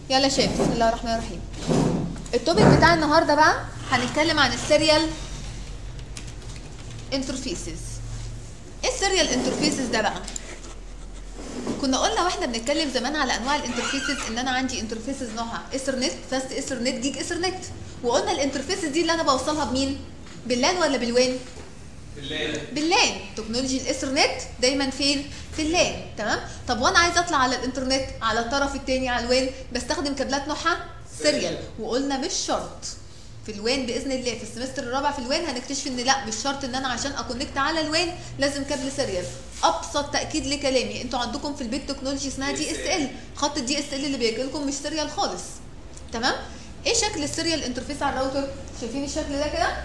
يلا شايف بسم الله الرحمن الرحيم التوبيك بتاع النهارده بقى هنتكلم عن السيريال انترفيسز ايه السيريال انترفيسز ده بقى كنا قلنا واحنا بنتكلم زمان على انواع الانترفيسز ان انا عندي انترفيسز نوعها ايثرنت فاست ايثرنت جيج ايثرنت وقلنا الانترفيسز دي اللي انا بوصلها بمين باللان ولا بالوين بالليل باللان تكنولوجي الايثرنت دايما فين في اللان تمام طب وانا عايزه اطلع على الانترنت على الطرف الثاني على الوين بستخدم كابلات نوعها سيريال وقلنا مش شرط في الوين باذن الله في السمستر الرابع في الوين هنكتشف ان لا مش شرط ان انا عشان اكونكت على الوين لازم كابل سيريال ابسط تاكيد لكلامي انتوا عندكم في البيت تكنولوجي اسمها دي اس ال خط الدي اس ال اللي بيجي لكم مش سيريال خالص تمام ايه شكل السيريال انترفيس على الراوتر شايفين الشكل ده كده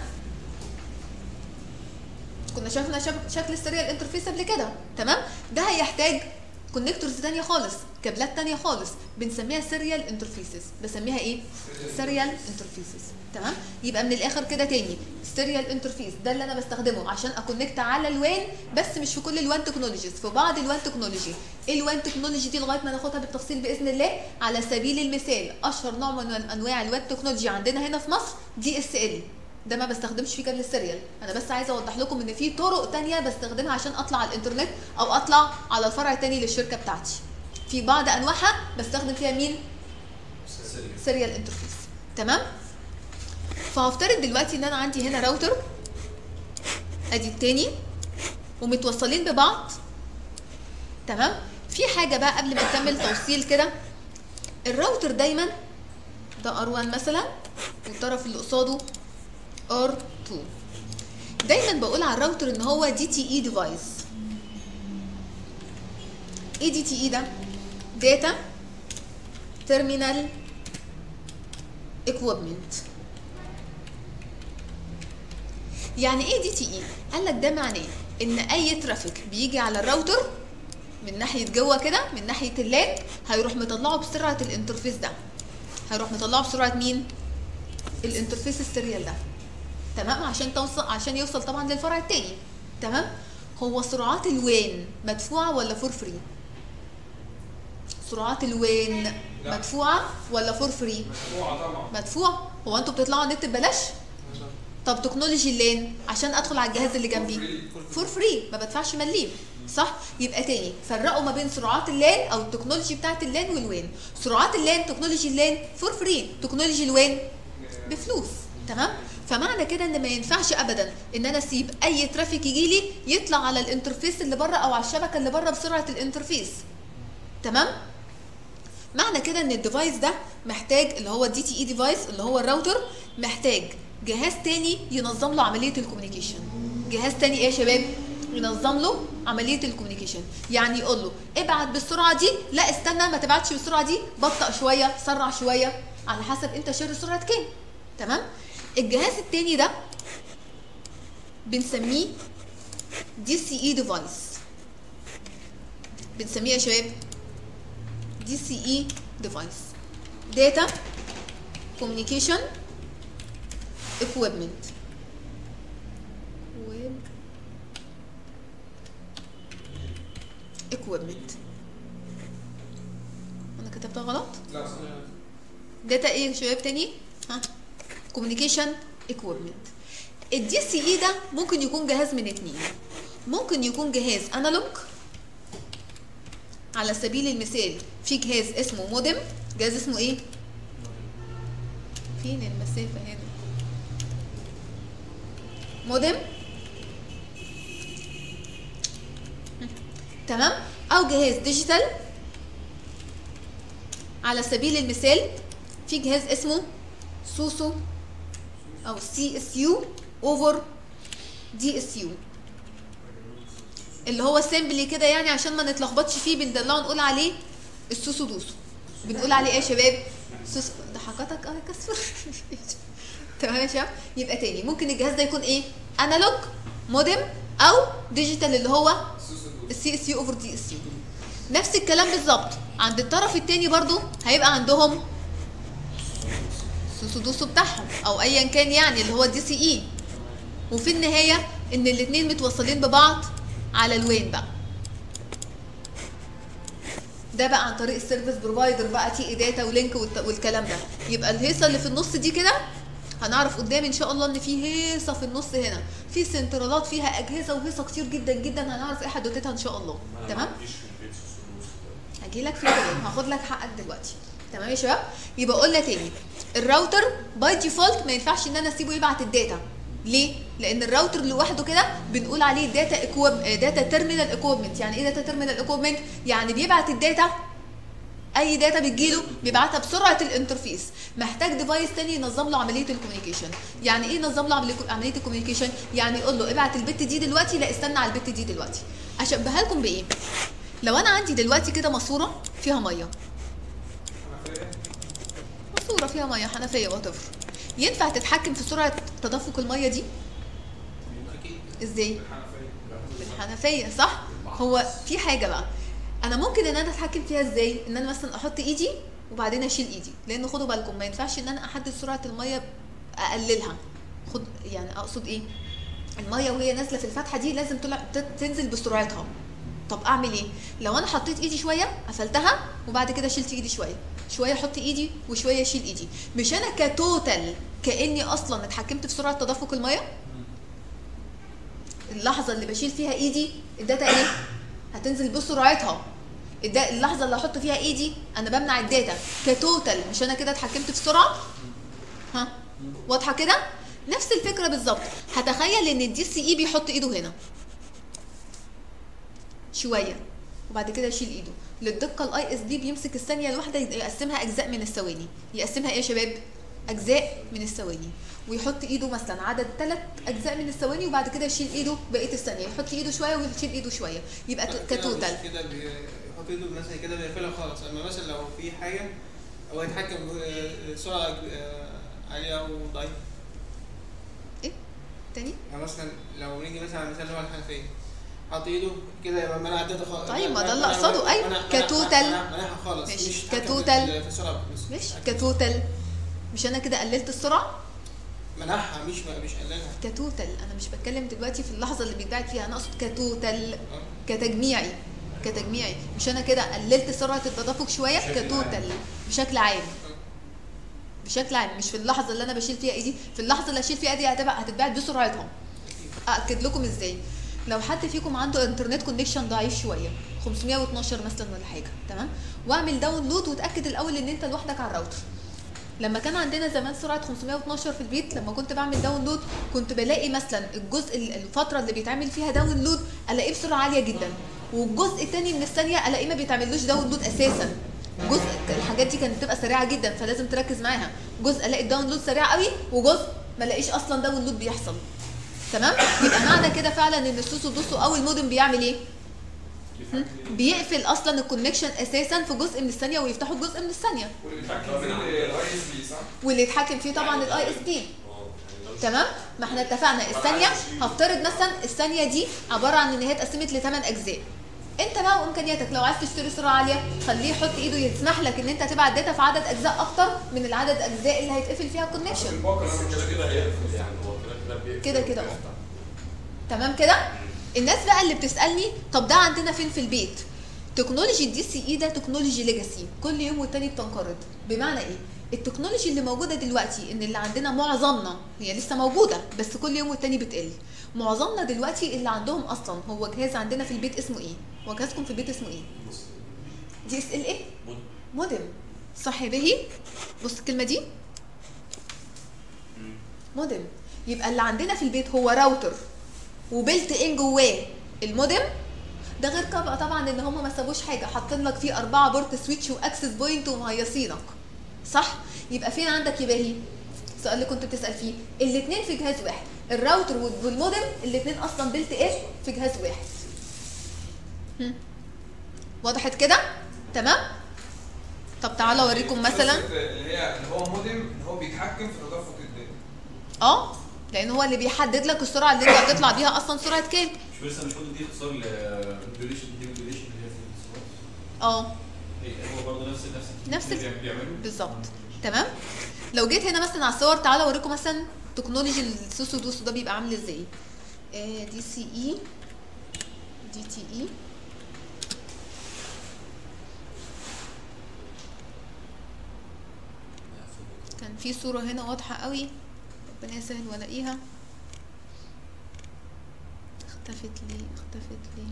كنا شفنا شك- شكل السيريال انترفيس قبل كده تمام ده هيحتاج كونكتورز تانية خالص كابلات تانية خالص بنسميها سيريال انترفيسز بسميها ايه سيريال انترفيسز تمام يبقى من الاخر كده تاني السيريال انترفيس ده اللي انا بستخدمه عشان اكونكت على الوان بس مش في كل الوان تكنولوجيز في بعض الوان تكنولوجي ايه الوان تكنولوجي دي لغايه ما ناخدها بالتفصيل باذن الله على سبيل المثال اشهر نوع من انواع الوان تكنولوجي عندنا هنا في مصر دي اس ال ده ما بستخدمش فيه كابل السيريال انا بس عايزه اوضح لكم ان في طرق تانية بستخدمها عشان اطلع على الانترنت او اطلع على الفرع التاني للشركه بتاعتي في بعض انواعها بستخدم فيها مين سيريال انترفيس تمام فهفترض دلوقتي ان انا عندي هنا راوتر ادي التاني ومتوصلين ببعض تمام في حاجه بقى قبل ما نكمل توصيل كده الراوتر دايما ده ار1 مثلا والطرف اللي قصاده R2 دايما بقول على الراوتر ان هو دي تي اي ديفايس ايه دي تي اي ده داتا تيرمينال اكويبمنت يعني ايه دي تي اي قال لك ده معناه ان اي ترافيك بيجي على الراوتر من ناحيه جوه كده من ناحيه اللان هيروح مطلعه بسرعه الانترفيس ده هيروح مطلعه بسرعه مين الانترفيس السيريال ده تمام عشان توصل عشان يوصل طبعا للفرع التاني تمام هو سرعات الوين مدفوعه ولا فور فري سرعات الوين لا. مدفوعه ولا فور فري مدفوعة طبعا مدفوعه هو انتوا بتطلعوا النت ببلاش طب تكنولوجي اللين عشان ادخل على الجهاز اللي جنبي فور فري ما بدفعش مليم صح يبقى تاني فرقوا ما بين سرعات اللان او التكنولوجي بتاعت اللان والوين سرعات اللان تكنولوجي اللان فور فري تكنولوجي الوين بفلوس تمام فمعنى كده ان ما ينفعش ابدا ان انا اسيب اي ترافيك يجي لي يطلع على الانترفيس اللي بره او على الشبكه اللي بره بسرعه الانترفيس تمام معنى كده ان الديفايس ده محتاج اللي هو الدي تي اي ديفايس اللي هو الراوتر محتاج جهاز تاني ينظم له عمليه الكوميونيكيشن جهاز تاني ايه يا شباب ينظم له عمليه الكوميونيكيشن يعني يقول له ابعت بالسرعه دي لا استنى ما تبعتش بالسرعه دي بطأ شويه سرع شويه على حسب انت شاري سرعه كام تمام الجهاز التاني ده بنسميه دي سي اي ديفايس بنسميه يا شباب دي سي اي ديفايس داتا كوميونيكيشن equipment ويب equipment انا كتبتها غلط لا صح. داتا ايه يا شباب تاني ها كوميونيكيشن equipment الدي سي اي ده ممكن يكون جهاز من اتنين ممكن يكون جهاز انالوج على سبيل المثال في جهاز اسمه مودم جهاز اسمه ايه فين المسافه هنا مودم تمام او جهاز ديجيتال على سبيل المثال في جهاز اسمه سوسو او سي اس يو اوفر دي اس يو اللي هو سيمبلي كده يعني عشان ما نتلخبطش فيه بندلعه نقول عليه السوسو دوسو بنقول عليه ايه يا شباب سوسو ده حضرتك اه كسر تمام يا شباب يبقى تاني ممكن الجهاز ده يكون ايه انالوج مودم او ديجيتال اللي هو السي اس يو اوفر دي اس يو نفس الكلام بالظبط عند الطرف التاني برضو هيبقى عندهم سوسو دوسو بتاعهم او ايا كان يعني اللي هو دي سي اي وفي النهايه ان الاتنين متوصلين ببعض على الوين بقى ده بقى عن طريق السيرفيس بروفايدر بقى تي اي داتا ولينك والت- والكلام ده يبقى الهيصه اللي في النص دي كده هنعرف قدام ان شاء الله ان في هيصه في النص هنا في سنترالات فيها اجهزه وهيصه كتير جدا جدا هنعرف ايه حدوتتها ان شاء الله أنا ما تمام عنديش في البيت سوسو ده. هجي لك في الكلام هاخد لك حقك دلوقتي تمام يا شباب يبقى قلنا تاني الراوتر باي ديفولت ما ينفعش ان انا اسيبه يبعت الداتا ليه؟ لان الراوتر لوحده كده بنقول عليه داتا اكويب داتا تيرمينال اكويبمنت يعني ايه داتا تيرمينال اكويبمنت؟ يعني بيبعت الداتا اي داتا بتجيله بيبعتها بسرعه الانترفيس محتاج ديفايس تاني ينظم له عمليه الكوميونيكيشن يعني ايه ينظم له عمليه عمليه الكوميونيكيشن يعني يقول له ابعت البت دي دلوقتي لا استنى على البت دي دلوقتي اشبهها لكم بايه لو انا عندي دلوقتي كده ماسوره فيها ميه حنفية ماسوره فيها ميه حنفيه وات ينفع تتحكم في سرعه تدفق الميه دي اكيد ازاي الحنفية بالحنفيه صح هو في حاجه بقى انا ممكن ان انا اتحكم فيها ازاي ان انا مثلا احط ايدي وبعدين اشيل ايدي لان خدوا بالكم ما ينفعش ان انا احدد سرعه الميه اقللها خد يعني اقصد ايه الميه وهي نازله في الفتحه دي لازم تطلع ت- تنزل بسرعتها طب اعمل ايه لو انا حطيت ايدي شويه قفلتها وبعد كده شلت ايدي شويه شويه احط ايدي وشويه اشيل ايدي مش انا كتوتال كاني اصلا اتحكمت في سرعه تدفق الميه اللحظه اللي بشيل فيها ايدي الداتا ايه هتنزل بسرعتها الدا- اللحظه اللي احط فيها ايدي انا بمنع الداتا كتوتال مش انا كده اتحكمت في سرعه ها واضحه كده نفس الفكره بالظبط هتخيل ان الدي سي اي بيحط ايده هنا شويه وبعد كده يشيل ايده للدقه الاي اس دي بيمسك الثانيه الواحده يقسمها اجزاء من الثواني يقسمها ايه يا شباب اجزاء من الثواني ويحط ايده مثلا عدد ثلاث اجزاء من الثواني وبعد كده يشيل ايده بقيه الثانيه يحط ايده شويه ويشيل ايده شويه يبقى ت- كده كتوتال مش كده بيحط ايده مثلا كده بيقفلها خالص اما مثلا لو في حاجه هو يتحكم بسرعه آه، عاليه او ضعيفه تاني يعني مثلا لو نيجي مثلا على المثال اللي هو الحنفيه حط ايده كده يبقى منع الداتا خالص طيب، ما ده اللي أقصده، أيوة، كتوتال. منعها خالص ماشي، مش يتحكم كتوتال. في السرعه بس مش يتحكم. كتوتال مش انا كده قللت السرعه منعها مش مش قللها كتوتال انا مش بتكلم دلوقتي في اللحظه اللي بيتبعت فيها انا اقصد كتوتال آه. كتجميعي كتجميعي مش انا كده قللت سرعه التدفق شويه بشكل كتوتال بشكل عام بشكل عام مش في اللحظه اللي انا بشيل فيها ايدي في اللحظه اللي اشيل فيها ايدي هتبقى هتتبعت بسرعتها اكد لكم ازاي لو حد فيكم عنده انترنت كونكشن ضعيف شويه 512 مثلا ولا حاجه تمام واعمل داونلود وتاكد الاول ان انت لوحدك على الراوتر لما كان عندنا زمان سرعه 512 في البيت لما كنت بعمل داونلود كنت بلاقي مثلا الجزء ال- الفتره اللي بيتعمل فيها داونلود الاقيه بسرعه عاليه جدا والجزء الثاني من الثانيه الاقيه ما بيتعملوش داونلود اساسا جزء الحاجات دي كانت بتبقى سريعه جدا فلازم تركز معاها جزء الاقي الداونلود سريع قوي وجزء ما الاقيش اصلا داونلود بيحصل تمام يبقى معنى كده فعلا ان السوسو دوسو او المودم بيعمل ايه بيقفل اصلا الكونكشن اساسا في جزء من الثانيه ويفتحه في جزء من الثانيه واللي بيتحكم فيه الاي اس بي صح؟ واللي يتحكم فيه طبعا الاي اس بي تمام ما احنا اتفقنا الثانيه هفترض مثلا الثانيه دي عباره عن ان هي اتقسمت لثمان اجزاء انت بقى وامكانياتك لو عايز تشتري سرعه عاليه خليه يحط ايده يسمح لك ان انت تبعت داتا في عدد اجزاء اكتر من العدد اجزاء اللي هيتقفل فيها الكونكشن الباقة بس انا مش كده كده هيقفل يعني هو كده كده بيقفل كده كده اه. وبيفتح. تمام كده الناس بقى اللي بتسالني طب ده عندنا فين في البيت تكنولوجي الدي سي اي ده تكنولوجي ليجاسي كل يوم والتاني بتنقرض بمعنى ايه التكنولوجي اللي موجوده دلوقتي ان اللي عندنا معظمنا هي لسه موجوده بس كل يوم والتاني بتقل معظمنا دلوقتي اللي عندهم اصلا هو جهاز عندنا في البيت اسمه ايه هو جهازكم في البيت اسمه ايه دي اس ال ايه مد- مودم صح به بص الكلمه دي مم. مودم يبقى اللي عندنا في البيت هو راوتر وبلت ان جواه المودم ده غير كده طبعا ان هم ما سابوش حاجه حاطين لك فيه اربعه بورت سويتش واكسس بوينت ومهيصينك صح يبقى فين عندك يا باهي السؤال اللي كنت بتسال فيه الاثنين في جهاز واحد الراوتر والمودم الاثنين اصلا بلت ان في جهاز واحد هم. وضحت كده تمام طب تعالى اوريكم مثلا قصة اللي هي اللي هو مودم اللي هو بيتحكم في تدفق الداتا اه لان هو اللي بيحدد لك السرعه اللي انت هتطلع بيها اصلا سرعه كام مش لسه مش فاضل دي اختصار لموديوليشن دي موديوليشن اللي هي في الاتصالات اه هي- هو برضه نفس نفس نفس اللي ال- بيعملوا بالظبط تمام لو جيت هنا مثلا على الصور تعالى اوريكم مثلا تكنولوجي السوسو دوسو ده بيبقى عامل ازاي آه، دي سي اي دي تي اي في صورة هنا واضحة قوي ربنا يسهل والاقيها اختفت لي اختفت لي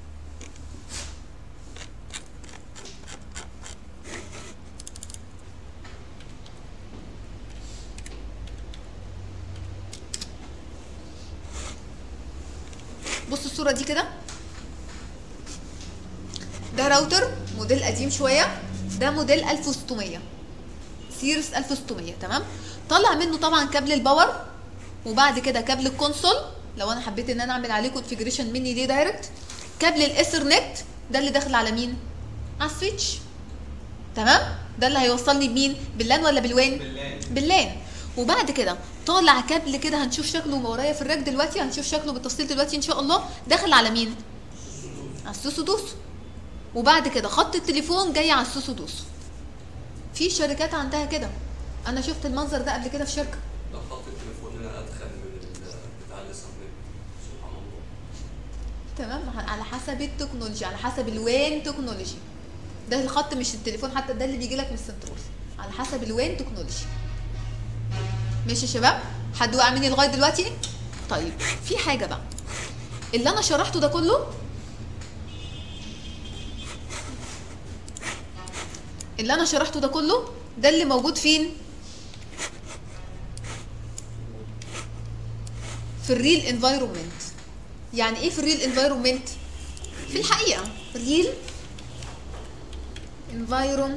بصوا الصورة دي كده ده راوتر موديل قديم شوية ده موديل 1600 سيرس 1600 تمام طلع منه طبعا كابل الباور وبعد كده كابل الكونسول لو انا حبيت ان انا اعمل عليه كونفيجريشن مني ليه دايركت كابل الايثرنت ده اللي داخل على مين على السويتش تمام ده اللي هيوصلني بمين باللان ولا بالوين بالله باللان وبعد كده طالع كابل كده هنشوف شكله ورايا في الراك دلوقتي هنشوف شكله بالتفصيل دلوقتي ان شاء الله داخل على مين على السوسو دوسو وبعد كده خط التليفون جاي على السوسو دوسو في شركات عندها كده انا شفت المنظر ده قبل كده في شركه ده خط التليفون هنا ادخل من ال- بتاع الاسمبلي سبحان الله تمام على حسب التكنولوجي على حسب الوين تكنولوجي ده الخط مش التليفون حتى ده اللي بيجي لك من السنترول على حسب الوين تكنولوجي ماشي يا شباب حد وقع مني لغايه دلوقتي طيب في حاجه بقى اللي انا شرحته ده كله اللي انا شرحته ده كله ده اللي موجود فين في الريل انفايرومنت يعني ايه في الريل انفايرومنت في الحقيقه ريل انفايرومنت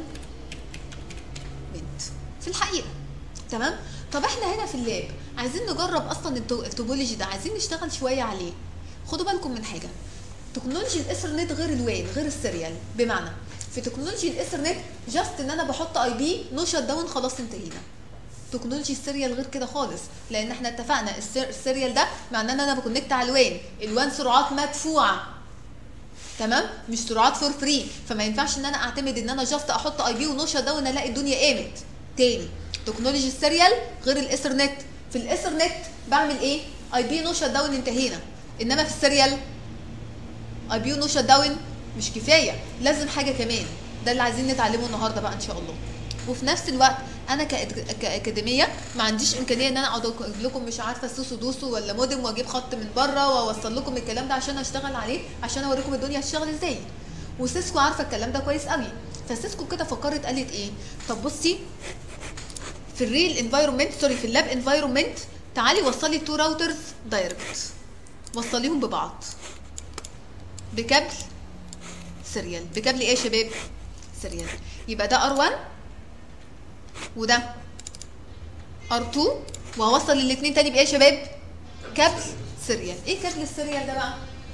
في الحقيقه تمام طب احنا هنا في اللاب عايزين نجرب اصلا التو- التوبولوجي ده عايزين نشتغل شويه عليه خدوا بالكم من حاجه تكنولوجي الايثرنت غير الوان غير السيريال بمعنى في تكنولوجي الايثرنت جاست ان انا بحط اي بي نو شت داون خلاص انتهينا تكنولوجي السيريال غير كده خالص لان احنا اتفقنا السير- السيريال ده معناه ان انا بكونكت على الوان الوان سرعات مدفوعه تمام مش سرعات فور فري فما ينفعش ان انا اعتمد ان انا جاست احط اي بي ونو شت داون الاقي الدنيا قامت تاني تكنولوجي السيريال غير الايثرنت في الايثرنت بعمل ايه اي بي نو شت داون انتهينا انما في السيريال اي بي ونو شت داون مش كفايه لازم حاجه كمان ده اللي عايزين نتعلمه النهارده بقى ان شاء الله وفي نفس الوقت انا كأد- كاكاديميه ما عنديش امكانيه ان انا اقعد اجيب لكم مش عارفه سوسو دوسو ولا مودم واجيب خط من بره واوصل لكم الكلام ده عشان اشتغل عليه عشان اوريكم الدنيا هتشتغل ازاي وسيسكو عارفه الكلام ده كويس قوي فسيسكو كده فكرت قالت ايه طب بصي في الريل انفايرمنت سوري في اللاب انفايرمنت تعالي وصلي تو راوترز دايركت وصليهم ببعض بكابل سيريال بكابل ايه يا شباب سيريال يبقى ده ار1 وده ار2 وهوصل الاثنين تاني بايه يا شباب كابل سيريال ايه كابل السيريال ده بقى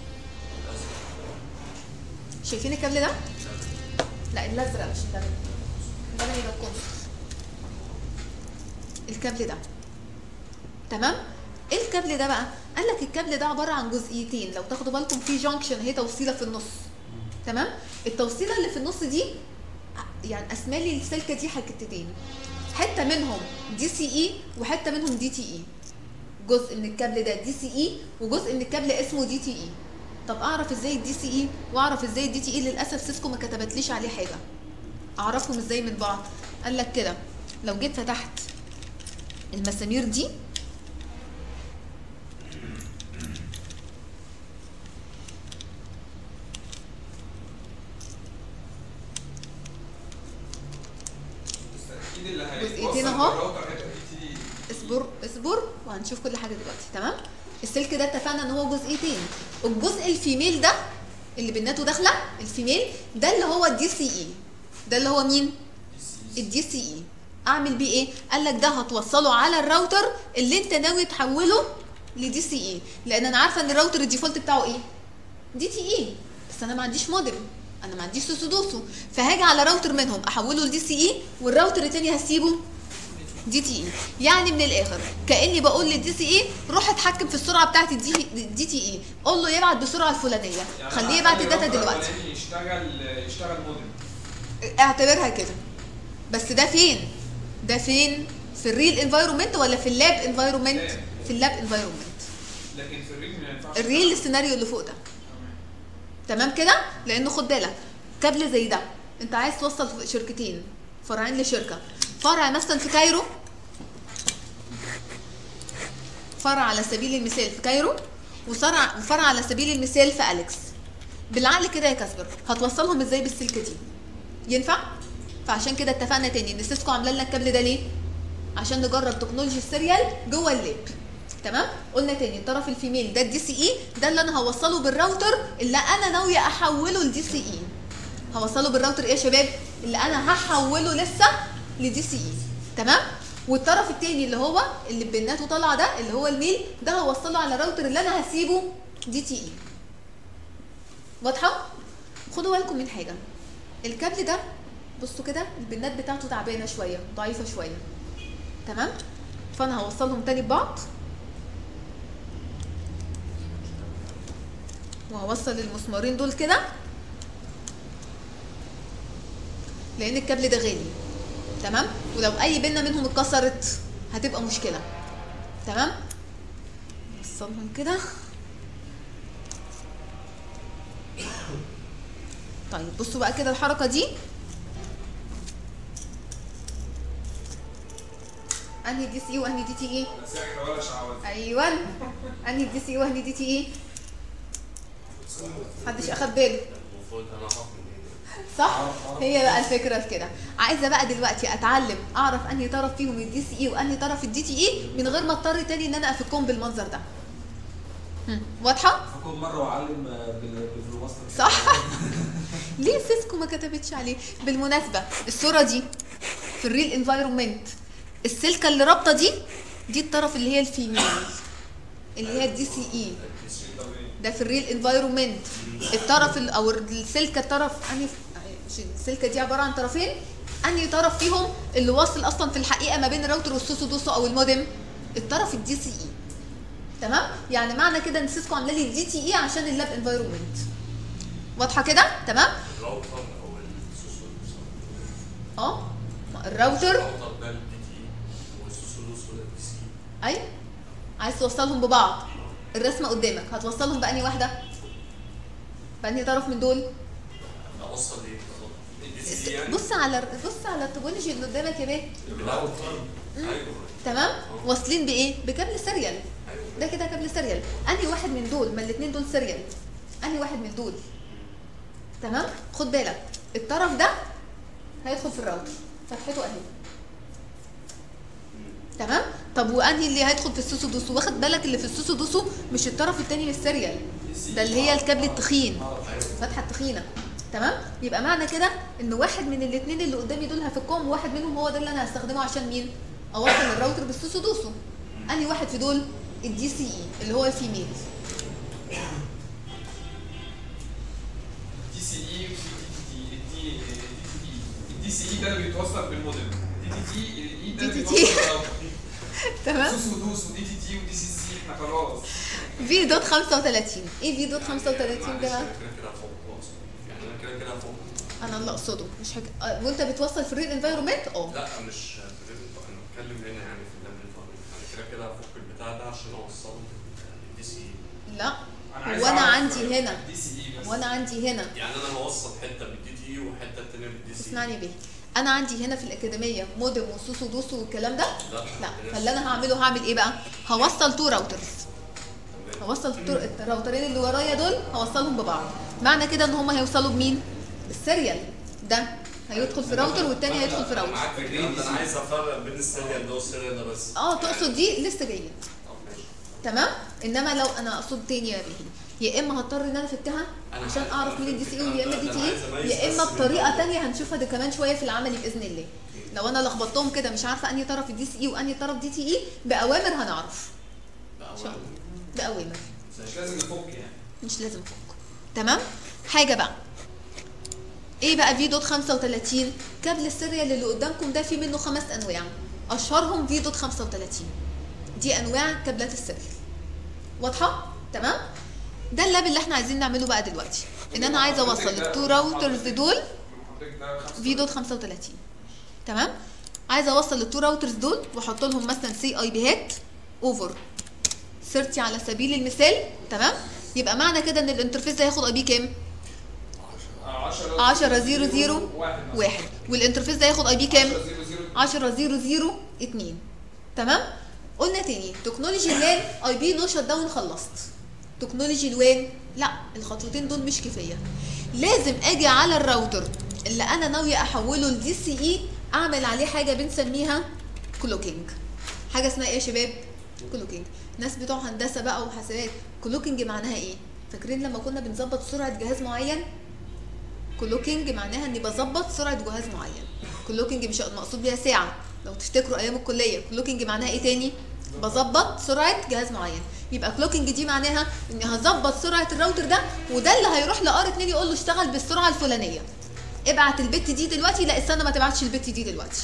شايفين الكابل ده لا الازرق مش البني البني ده الكونسول الكابل ده تمام ايه الكابل ده بقى قال لك الكابل ده عباره عن جزئيتين لو تاخدوا بالكم في جانكشن هي توصيله في النص تمام التوصيله اللي في النص دي يعني اسمالي السلكه دي حتتين حته منهم دي سي اي وحته منهم دي تي اي جزء من الكابل ده دي سي اي وجزء من الكابل اسمه دي تي اي طب اعرف ازاي الدي سي اي واعرف ازاي الدي تي اي للاسف سيسكو ما كتبتليش عليه حاجه اعرفهم ازاي من بعض قال لك كده لو جيت فتحت المسامير دي بس اكيد اللي جزئيتين هيوصل أهو. بالراوتر هيبقى يبتدي اصبر اصبر وهنشوف كل حاجه دلوقتي تمام السلك ده اتفقنا ان هو جزئيتين الجزء الفيميل ده اللي بناته داخله الفيميل ده اللي هو الدي سي اي ده اللي هو مين الدي سي اي اعمل بيه ايه قال لك ده هتوصله على الراوتر اللي انت ناوي تحوله لدي سي اي لان انا عارفه ان الراوتر الديفولت بتاعه ايه دي تي اي بس انا ما عنديش مودم انا ما عنديش سوسو دوسو فهاجي على راوتر منهم احوله لدي سي اي والراوتر التاني هسيبه دي تي اي يعني من الاخر كاني بقول للدي سي اي روح اتحكم في السرعه بتاعت الدي دي تي اي قول له يبعت بالسرعه الفلانيه يعني خليه يبعت هخلي الداتا الراوتر دلوقتي الأولاني يشتغل يشتغل مودم اعتبرها كده بس ده فين ده فين في الريل انفايرومنت ولا في اللاب انفايرومنت في اللاب انفايرومنت لكن في الريل ما ينفعش الريل السيناريو اللي فوق ده تمام كده لانه خد بالك كابل زي ده انت عايز توصل شركتين فرعين لشركه فرع مثلا في كايرو فرع على سبيل المثال في كايرو وفرع وفرع على سبيل المثال في اليكس بالعقل كده يا كاسبر هتوصلهم ازاي بالسلكه دي ينفع فعشان كده اتفقنا تاني ان سيسكو عامله لنا الكابل ده ليه عشان نجرب تكنولوجي السيريال جوه اللاب تمام قلنا تاني الطرف الفيميل ده الدي سي اي ده اللي انا هوصله بالراوتر اللي انا ناويه احوله لدي سي اي هوصله بالراوتر ايه يا شباب اللي انا هحوله لسه لدي سي اي تمام والطرف التاني اللي هو اللي بيناته طالعه ده اللي هو الميل ده هوصله على الراوتر اللي انا هسيبه دي تي اي واضحه خدوا بالكم من حاجه الكابل ده بصوا كده البنات بتاعته تعبانه شويه ضعيفه شويه تمام فانا هوصلهم تاني ببعض وهوصل المسمارين دول كده لان الكابل ده غالي تمام ولو اي بينا منهم اتكسرت هتبقى مشكله تمام نوصلهم كده طيب بصوا بقى كده الحركه دي انهي دي سي وانهي دي تي ايه بس احنا ولا شعوذه ايوه انهي دي سي وانهي دي تي ايه محدش اخد باله المفروض انا اعرف منين صح هي بقى الفكره في كده عايزه بقى دلوقتي اتعلم اعرف انهي طرف فيهم الدي سي اي وانهي طرف الدي تي اي من غير ما اضطر تاني ان انا افكهم بالمنظر ده هم، واضحه فكون مره واعلم آه، بال- بالوصل صح ليه سيسكو ما كتبتش عليه بالمناسبه الصوره دي في الريل انفايرمنت السلكه اللي رابطه دي دي الطرف اللي هي الفيميل اللي هي الدي سي اي ده في الريل انفايرمنت الطرف ال- او السلكه الطرف انهي مش السلكه دي عباره عن طرفين انهي طرف فيهم اللي واصل اصلا في الحقيقه ما بين الراوتر والسوسو دوسو او المودم الطرف الدي سي اي تمام يعني معنى كده ان سيسكو عامله لي الدي تي اي عشان اللاب انفايرمنت واضحه كده تمام الراوتر او السوسو اه ما الراوتر الراوتر ده الدي تي والسوسو ده الدي سي ايوه عايز توصلهم ببعض الرسمه قدامك هتوصلهم بانهي واحده بانهي طرف من دول اوصل ايه الدي سي يعني بص على بص على التوبولوجي اللي قدامك يا بيه الراوتر ايوه تمام واصلين بايه بكابل سيريال ايوه ده كده كابل سيريال انهي واحد من دول ما الاثنين دول سيريال انهي واحد من دول تمام خد بالك الطرف ده هيدخل في الراوتر فتحته اهي تمام طب وانهي اللي هيدخل في السوسو دوسو واخد بالك اللي في السوسو دوسو مش الطرف التاني من السيريال ده اللي هي الكابل التخين الفتحه التخينه تمام يبقى معنى كده ان واحد من الاثنين اللي قدامي دول هفكهم وواحد منهم هو ده اللي انا هستخدمه عشان مين اوصل الراوتر بالسوسو دوسو انهي واحد في دول الدي سي اي اللي هو الفيميل دي سي اي ودي تي تي الدي سي اي ده اللي بيتوصل بالمودم دي تي تي الاي ده اللي دي تي بيتوصل تي. بالراوتر. تمام سوس ودوس ودي تي تي ودي سي سي احنا خلاص في دوت 35 ايه في دوت 35 معلش ده أنا كده كده فوق خلاص يعني انا كده كده فوق انا اللي اقصده مش حاجه آه، وانت بتوصل في الريل انفايرمنت اه لا مش في الريل انا بتكلم هنا يعني في اللاب انفايرمنت انا كده كده فوق البتاع ده عشان اوصله للدي سي لا عايز هو انا أعرف عندي هنا دي سي اي بس وانا عندي هنا يعني انا هوصل حته بالدي تي وحته التانيه بالدي سي اسمعني بيه انا عندي هنا في الاكاديميه مودم وسوسو دوسو والكلام ده لا لا فاللي انا هعمله هعمل ايه بقى هوصل تو راوترز هوصل التر- الراوترين اللي ورايا دول هوصلهم ببعض معنى كده ان هم هيوصلوا بمين بالسيريال ده هيدخل في راوتر والتاني هيدخل في راوتر معاك في الكلام ده انا عايز افرق بين السيريال ده والسيريال ده بس اه تقصد دي لسه جايه طب ماشي تمام انما لو انا اقصد تاني يا بهي يا اما هضطر ان انا افكها أنا عشان عارف- اعرف عارف مين الدي سي الكلام يا اما ده، دي ده تي أنا عايز أميز يا بس اما بين بطريقه ال- تانية هنشوفها ده كمان شويه في العملي باذن الله لو انا لخبطتهم كده مش عارفه انهي طرف الدي سي اي وانهي طرف دي تي اي باوامر هنعرف لا، شاء هو- باوامر مش لازم نفك يعني مش لازم افك تمام حاجه بقى ايه بقى في دوت 35 كابل السيريال اللي قدامكم ده فيه منه خمس انواع اشهرهم في دوت 35 دي انواع كابلات السيريال واضحه تمام ده اللاب اللي احنا عايزين نعمله بقى دلوقتي ان انا عايزه اوصل التو راوترز دول حضرتك ده خمسة في دوت 35 تمام عايزه اوصل التو راوترز دول واحط لهم مثلا سي اي بي هات اوفر 30 على سبيل المثال تمام يبقى معنى كده ان الانترفيس ده هياخد اي بي كام 10 10 0 0 1 1 والانترفيس ده هياخد اي بي كام 10 0 0 10 0 0 2 تمام قلنا تاني تكنولوجي اللان اي بي نو شت داون خلصت تكنولوجي الوان لا الخطوتين دول مش كفايه لازم اجي على الراوتر اللي انا ناويه احوله لدي سي اي اعمل عليه حاجه بنسميها كلوكينج حاجه اسمها ايه يا شباب كلوكينج ناس بتوع هندسه بقى وحسابات كلوكينج معناها ايه فاكرين لما كنا بنظبط سرعه جهاز معين كلوكينج معناها اني بظبط سرعه جهاز معين كلوكينج مش مقصود بيها ساعه لو تفتكروا ايام الكليه كلوكينج معناها ايه تاني بظبط سرعه جهاز معين يبقى كلوكينج دي معناها اني هظبط سرعه الراوتر ده وده اللي هيروح لار 2 يقول له اشتغل بالسرعه الفلانيه ابعت البت دي دلوقتي لا استنى ما تبعتش البت دي دلوقتي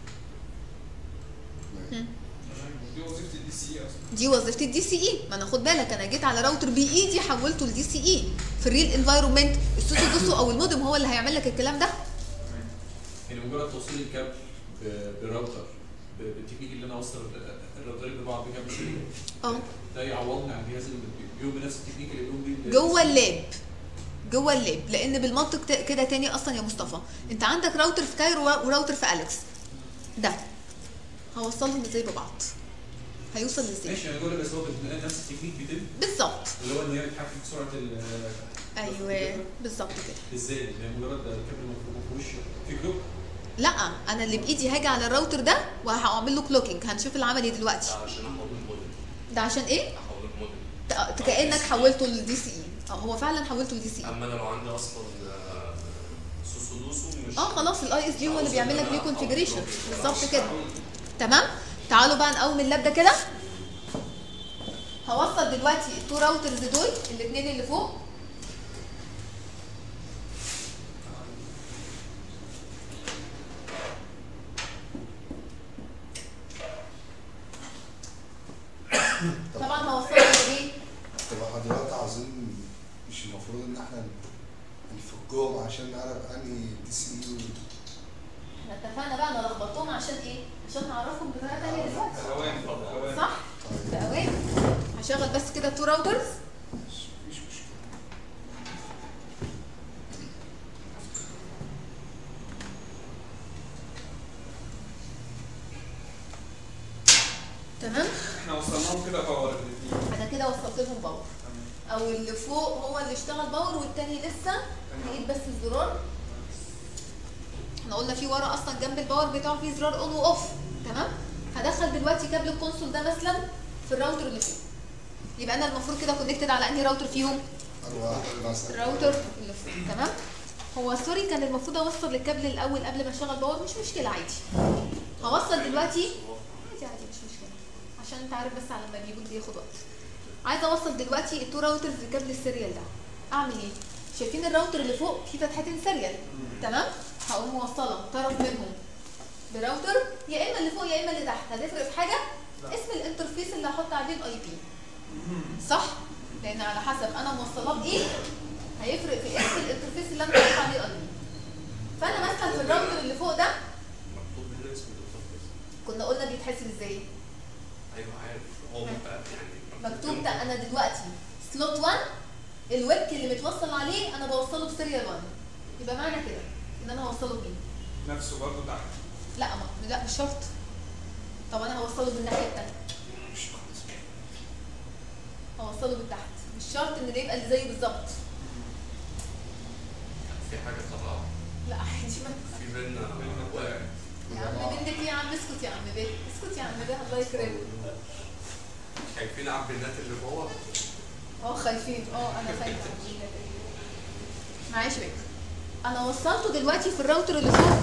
دي وظيفه الدي سي اي اصلا دي وظيفه الدي سي اي ما انا خد بالك انا جيت على راوتر بايدي حولته لدي سي اي في الريل انفايرمنت السوسو دوسو او المودم هو اللي هيعمل لك الكلام ده يعني مجرد توصيل الكابل ب- براوتر ب- بالتكنيك اللي انا اوصل الراوترين ببعض بكابل سريع اه ده يعوضني عن الجهاز اللي بيقوم بنفس التكنيك اللي بيقوم بيه جوه اللاب جوه اللاب لان بالمنطق ت- كده تاني اصلا يا مصطفى انت عندك راوتر في كايرو وراوتر في اليكس ده هوصلهم ازاي ببعض هيوصل ازاي ماشي انا بقول لك بس هو بت- نفس التكنيك بيتم بالظبط اللي هو ان هي بتحكم في سرعه ال ايوه بالظبط كده ازاي؟ يعني مجرد الكابل ما فيهوش في كلوك لا انا اللي بايدي هاجي على الراوتر ده وهعمل له كلوكينج هنشوف العملي دلوقتي ده علشان احول المودم ده عشان ايه احول المودم ت- كانك حولته للدي سي اي اه هو فعلا حولته لدي سي اي اما انا لو عندي اصلا آه، سوسو دوسو مش اه خلاص الاي اس دي هو اللي بيعمل لك ليه كونفيجريشن بالظبط كده أحاول. تمام تعالوا بقى نقوم اللاب ده كده هوصل دلوقتي التو راوترز دول الاثنين اللي فوق طبعا هوصلهم بايه طب احنا دلوقتي عايزين مش المفروض ان احنا نفكهم عشان نعرف انهي دي سي اي احنا اتفقنا بقى انا لخبطتهم عشان ايه عشان نعرفهم بطريقه ثانيه دلوقتي الأوان الأوان صح بأوان هشغل بس كده تو راوترز مفيش مشكله تمام احنا وصلناهم كده باور الاثنين انا كده وصلت لهم باور او اللي فوق هو اللي اشتغل باور والتاني لسه هنقيد بس الزرار احنا قلنا في ورا اصلا جنب الباور بتاعه في زرار اون واوف تمام هدخل دلوقتي كابل الكونسول ده مثلا في الراوتر اللي فوق يبقى انا المفروض كده كونكتد على انهي راوتر فيهم اروح مثلا الراوتر اللي فوق تمام هو سوري كان المفروض اوصل الكابل الاول قبل ما اشغل باور مش مشكله عادي هوصل دلوقتي عادي عادي مش مشكله عشان انت عارف بس على ما بيبوت بياخد وقت عايزه اوصل دلوقتي التو راوترز لكابل السيريال ده اعمل ايه شايفين الراوتر اللي فوق فيه فتحتين سيريال تمام هقوم موصله طرف منهم براوتر يا اما اللي فوق يا اما اللي تحت هتفرق في حاجه اسم الانترفيس اللي هحط عليه الاي بي صح لان على حسب انا موصلاه بايه هيفرق في اسم الانترفيس اللي انا هحط عليه الاي بي فانا مثلا في الراوتر اللي فوق ده مكتوب هنا اسم الانترفيس كنا قلنا بيتحسب ازاي ايوه عارف هو بقى يعني مكتوب ده انا دلوقتي سلوت 1 الويب اللي متوصل عليه انا بوصله بسيريال 1 يبقى معنى كده ان انا هوصله بيه نفسه برضه تحت لا ما لا مش شرط طب انا هوصله بالناحيه الثانيه مش خالص هوصله بالتحت مش شرط ان ده يبقى اللي زيه بالظبط في حاجه طالعه لا عادي ما في بينا واقع يا عم بنتك ايه يا عم اسكت يا عم بيه اسكت يا عم بيه الله يكرمك خايفين على البنات اللي جوه اه خايفين اه انا خايفه معلش بيه انا وصلته دلوقتي في الراوتر اللي فوق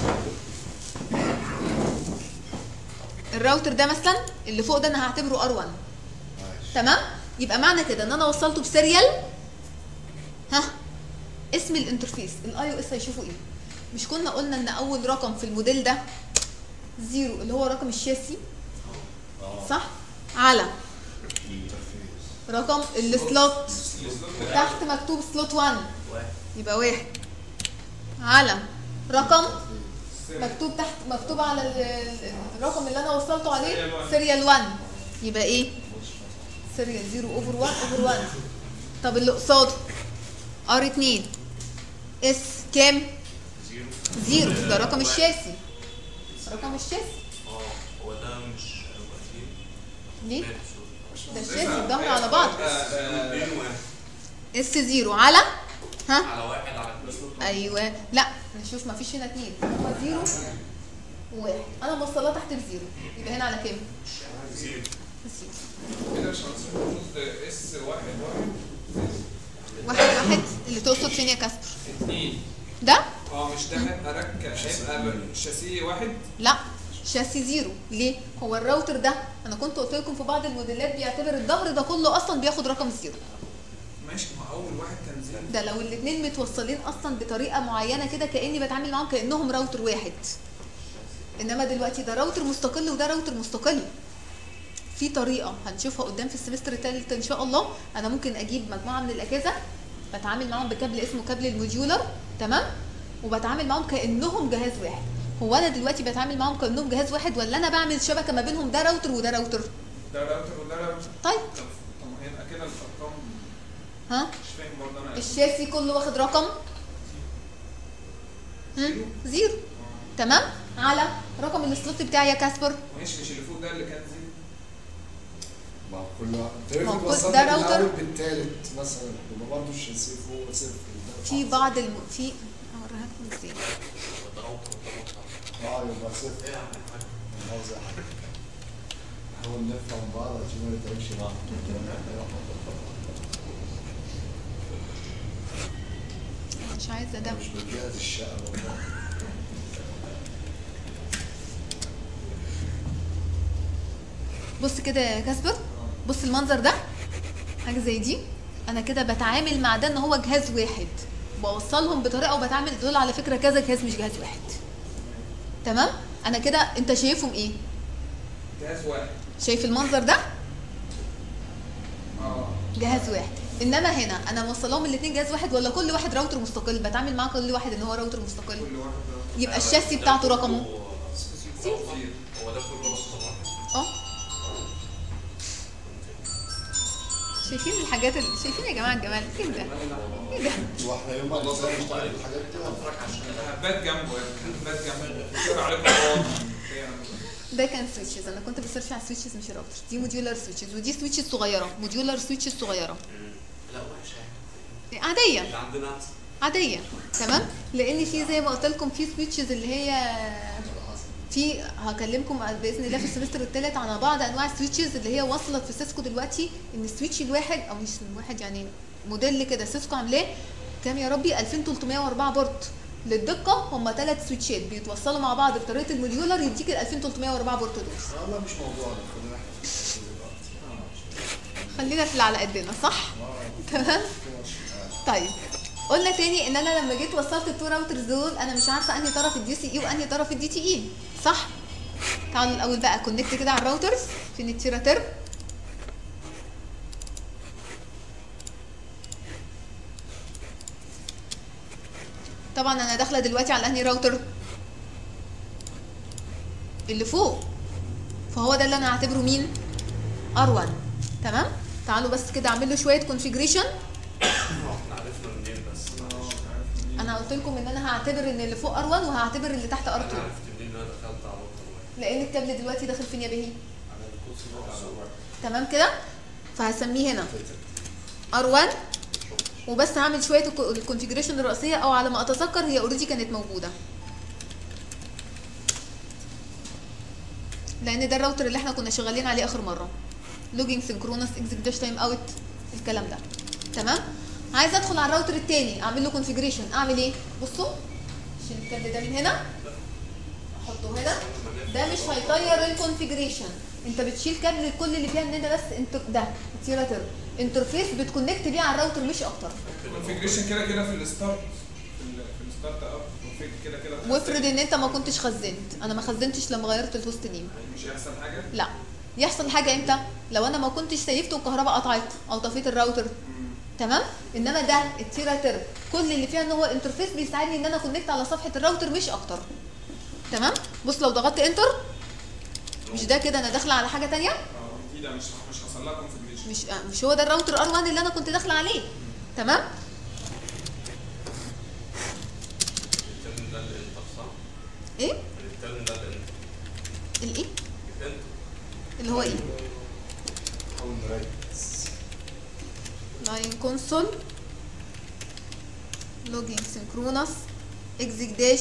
الراوتر ده مثلا اللي فوق ده انا هعتبره ار 1 ماشي تمام يبقى معنى كده ان انا وصلته بسيريال ها اسم الانترفيس الاي او اس هيشوفوا ايه مش كنا قلنا ان اول رقم في الموديل ده زيرو اللي هو رقم الشاسي اه صح على الانترفيس رقم السلوت السلوت تحت مكتوب سلوت 1 واحد يبقى واحد على رقم السير. مكتوب تحت مكتوب على ال- ال- الرقم اللي انا وصلته عليه سيريال 1. سيريال 1 يبقى ايه سيريال 0 اوفر 1 اوفر 1 طب اللي قصاده ار 2 اس كام زيرو زيرو ده رقم واحد. الشاسي رقم الشاسي اه هو ده مش واقفين ليه ماشي. ده الشاسي الظهر على بعض اتنين واحد اس زيرو على ها على واحد على اتنين ايوه لا نشوف ما فيش هنا اتنين هو زيرو وواحد انا موصلاه تحت الزيرو يبقى هنا على كام؟ زيرو زيرو كده مش المفروض اس واحد واحد واحد واحد اللي تقصد فين يا كاسبر؟ اتنين ده؟ اه مش ده هيبقى رك هيبقى شاسيه واحد لا شاسي زيرو ليه؟ هو الراوتر ده انا كنت قلت لكم في بعض الموديلات بيعتبر الظهر ده كله اصلا بياخد رقم زيرو ماشي ما اول واحد كان زيرو ده لو الاثنين متوصلين اصلا بطريقه معينه كده كاني بتعامل معاهم كانهم راوتر واحد انما دلوقتي ده راوتر مستقل وده راوتر مستقل في طريقه هنشوفها قدام في السمستر الثالث ان شاء الله انا ممكن اجيب مجموعه من الاجهزه بتعامل معاهم بكابل اسمه كابل الموديولر تمام وبتعامل معاهم كانهم جهاز واحد هو انا دلوقتي بتعامل معاهم كانهم جهاز واحد ولا انا بعمل شبكه ما بينهم ده راوتر وده راوتر ده راوتر وده راوتر طيب طب طب ما هيبقى كده الارقام ها مش فاهم برضه انا الشاسي كله واخد رقم هم؟ زيرو زيرو تمام على رقم السلوت بتاعي يا كاسبر ماشي مش اللي فوق ده اللي كان زيرو ما هو كل واحد ما هو تقدر كل- توصل ده من راوتر. الأول بالتالت مثلا يبقى برضه الشاسيه فوق صفر ده في صح. بعض الم... في هوريها لكم ازاي اه يبقى صفر مؤاخذة يا حاج. نحاول نفهم بعض عشان ما نتعبش بعض مش عايزه ده مش بنجهز الشقة والله بص كده يا كاسبر بص المنظر ده حاجه زي دي انا كده بتعامل مع ده ان هو جهاز واحد بوصلهم بطريقه وبتعامل دول على فكره كذا جهاز مش جهاز واحد تمام انا كده انت شايفهم ايه جهاز واحد شايف المنظر ده اه جهاز واحد انما هنا انا موصلاهم الاثنين جهاز واحد ولا كل واحد راوتر مستقل بتعامل مع كل واحد ان هو راوتر مستقل كل واحد راوتر يبقى الشاسي بتاعته رقمه زيرو هو ده كله رقم واحد اه شايفين الحاجات اللي شايفين يا جماعه الجمال ايه ده ايه ده واحنا يوم ما نشتغل نشتغل الحاجات دي هبات جنبه يعني هبات جنبه بيشاور عليكم غلط ده كان سويتشز انا كنت بسيرش على سويتشز مش راوتر دي موديولار سويتشز ودي سويتشز صغيره موديولار سويتشز صغيره لا وحشه يعني عاديه اللي عندنا احسن عاديه تمام لان في زي ما قلت لكم في سويتشز اللي هي في هكلمكم باذن الله في السمستر الثالث على بعض انواع السويتشز اللي هي وصلت في سيسكو دلوقتي ان السويتش الواحد او مش الواحد يعني موديل كده سيسكو عاملاه كام يا ربي 2304 بورت للدقه هم ثلاث سويتشات بيتوصلوا مع بعض بطريقه الموديولر يديك ال 2304 بورت دول والله مش موضوعنا خلينا احنا في الشغل دلوقتي خلينا في اللي على قدنا صح اه تمام في مش- طيب قلنا تاني ان انا لما جيت وصلت التو راوترز دول انا مش عارفه انهي طرف الدي سي اي وانهي طرف الدي تي اي صح تعالوا الاول بقى كونكت كده على الراوترز فين التيرا ترم طبعا انا داخله دلوقتي على انهي راوتر اللي فوق فهو ده اللي انا هعتبره مين ار1 تمام تعالوا بس كده اعمل له شويه كونفيجريشن احنا عرفنا منين بس معلش انا قلت لكم ان انا هعتبر ان اللي فوق ار1 وهعتبر اللي تحت انا ار2 عرفت منين ان انا دخلت على رقم واحد لان الكابل دلوقتي داخل فين يا بهي على الكورس ده على الواحد. تمام كده فهسميه هنا ار1 وبس هعمل شويه الكونفيجريشن الرئيسيه او على ما اتذكر هي اوريدي كانت موجوده لان ده الراوتر اللي احنا كنا شغالين عليه اخر مره لوجينج سينكرونس اكزيك داش تايم اوت الكلام ده تمام عايزه ادخل على الراوتر التاني اعمل له كونفيجريشن اعمل ايه بصوا شيل الكابل ده من هنا احطه هنا ده مش هيطير الكونفيجريشن انت بتشيل كابل كل اللي فيها ان ده بس انت ده تيراتر انترفيس بتكونكت بيه على الراوتر مش اكتر الكونفيجريشن كده كده في الستارت في ال- في الستارت اب كونفيج كده كده وافرض ان انت ما كنتش خزنت انا ما خزنتش لما غيرت الهوست نيم مش هيحصل حاجه لا يحصل حاجه امتى لو انا ما كنتش سيفت والكهرباء قطعت او طفيت الراوتر مم. تمام انما ده التيراتر كل اللي فيها ان هو انترفيس بيساعدني ان انا كونكت على صفحه الراوتر مش اكتر تمام بص لو ضغطت انتر مش ده كده انا داخله على حاجه تانية اه دي ده مش مش حصل لها كونفيجريشن مش آه، مش هو ده الراوتر ار 1 اللي انا كنت داخله عليه تمام الترم ده الانتر صح؟ ايه الترم ده الانتر الايه الانتر اللي هو ايه لاين كونسول لوجينج سينكرونس اكزيك داش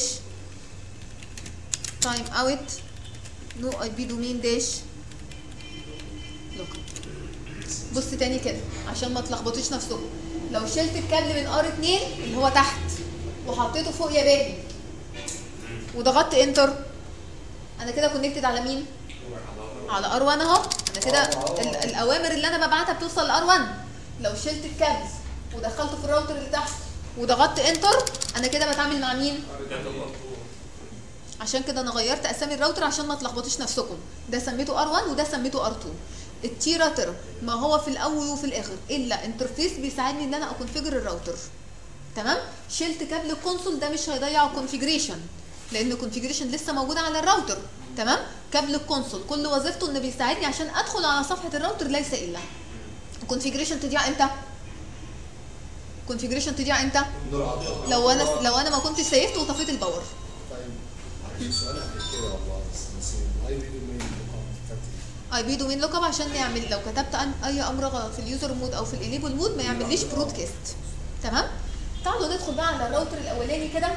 تايم اوت نو اي بي دومين داش لوك بص تاني كده عشان ما تلخبطوش نفسكم لو شلت الكابل من ار 2 اللي هو تحت وحطيته فوق يا بابي وضغطت انتر انا كده كونكتد على مين على ار 1 اهو انا كده ال- الاوامر اللي انا ببعتها بتوصل لار 1 لو شلت الكابل ودخلته في الراوتر اللي تحت وضغطت انتر انا كده بتعامل مع مين عشان كده انا غيرت اسامي الراوتر عشان ما تلخبطوش نفسكم ده سميته ار1 وده سميته ار2 التي راوتر ما هو في الاول وفي الاخر الا انترفيس بيساعدني ان انا اكونفيجر الراوتر تمام شلت كابل الكونسول ده مش هيضيع الكونفيجريشن لان الكونفيجريشن لسه موجوده على الراوتر تمام كابل الكونسول كل وظيفته انه بيساعدني عشان ادخل على صفحه الراوتر ليس الا الكونفيجريشن تضيع امتى الكونفيجريشن تضيع امتى لو انا لو انا ما كنتش سيفت وطفيت الباور طيب معلش سؤال قبل كده والله بس نسيت الاي بي دومين اي بي دومين لوك اب عشان يعمل لو كتبت أن- اي امر غلط في اليوزر مود او في الانيبل مود ما يعمليش برودكاست تمام تعالوا ندخل بقى على الراوتر الاولاني كده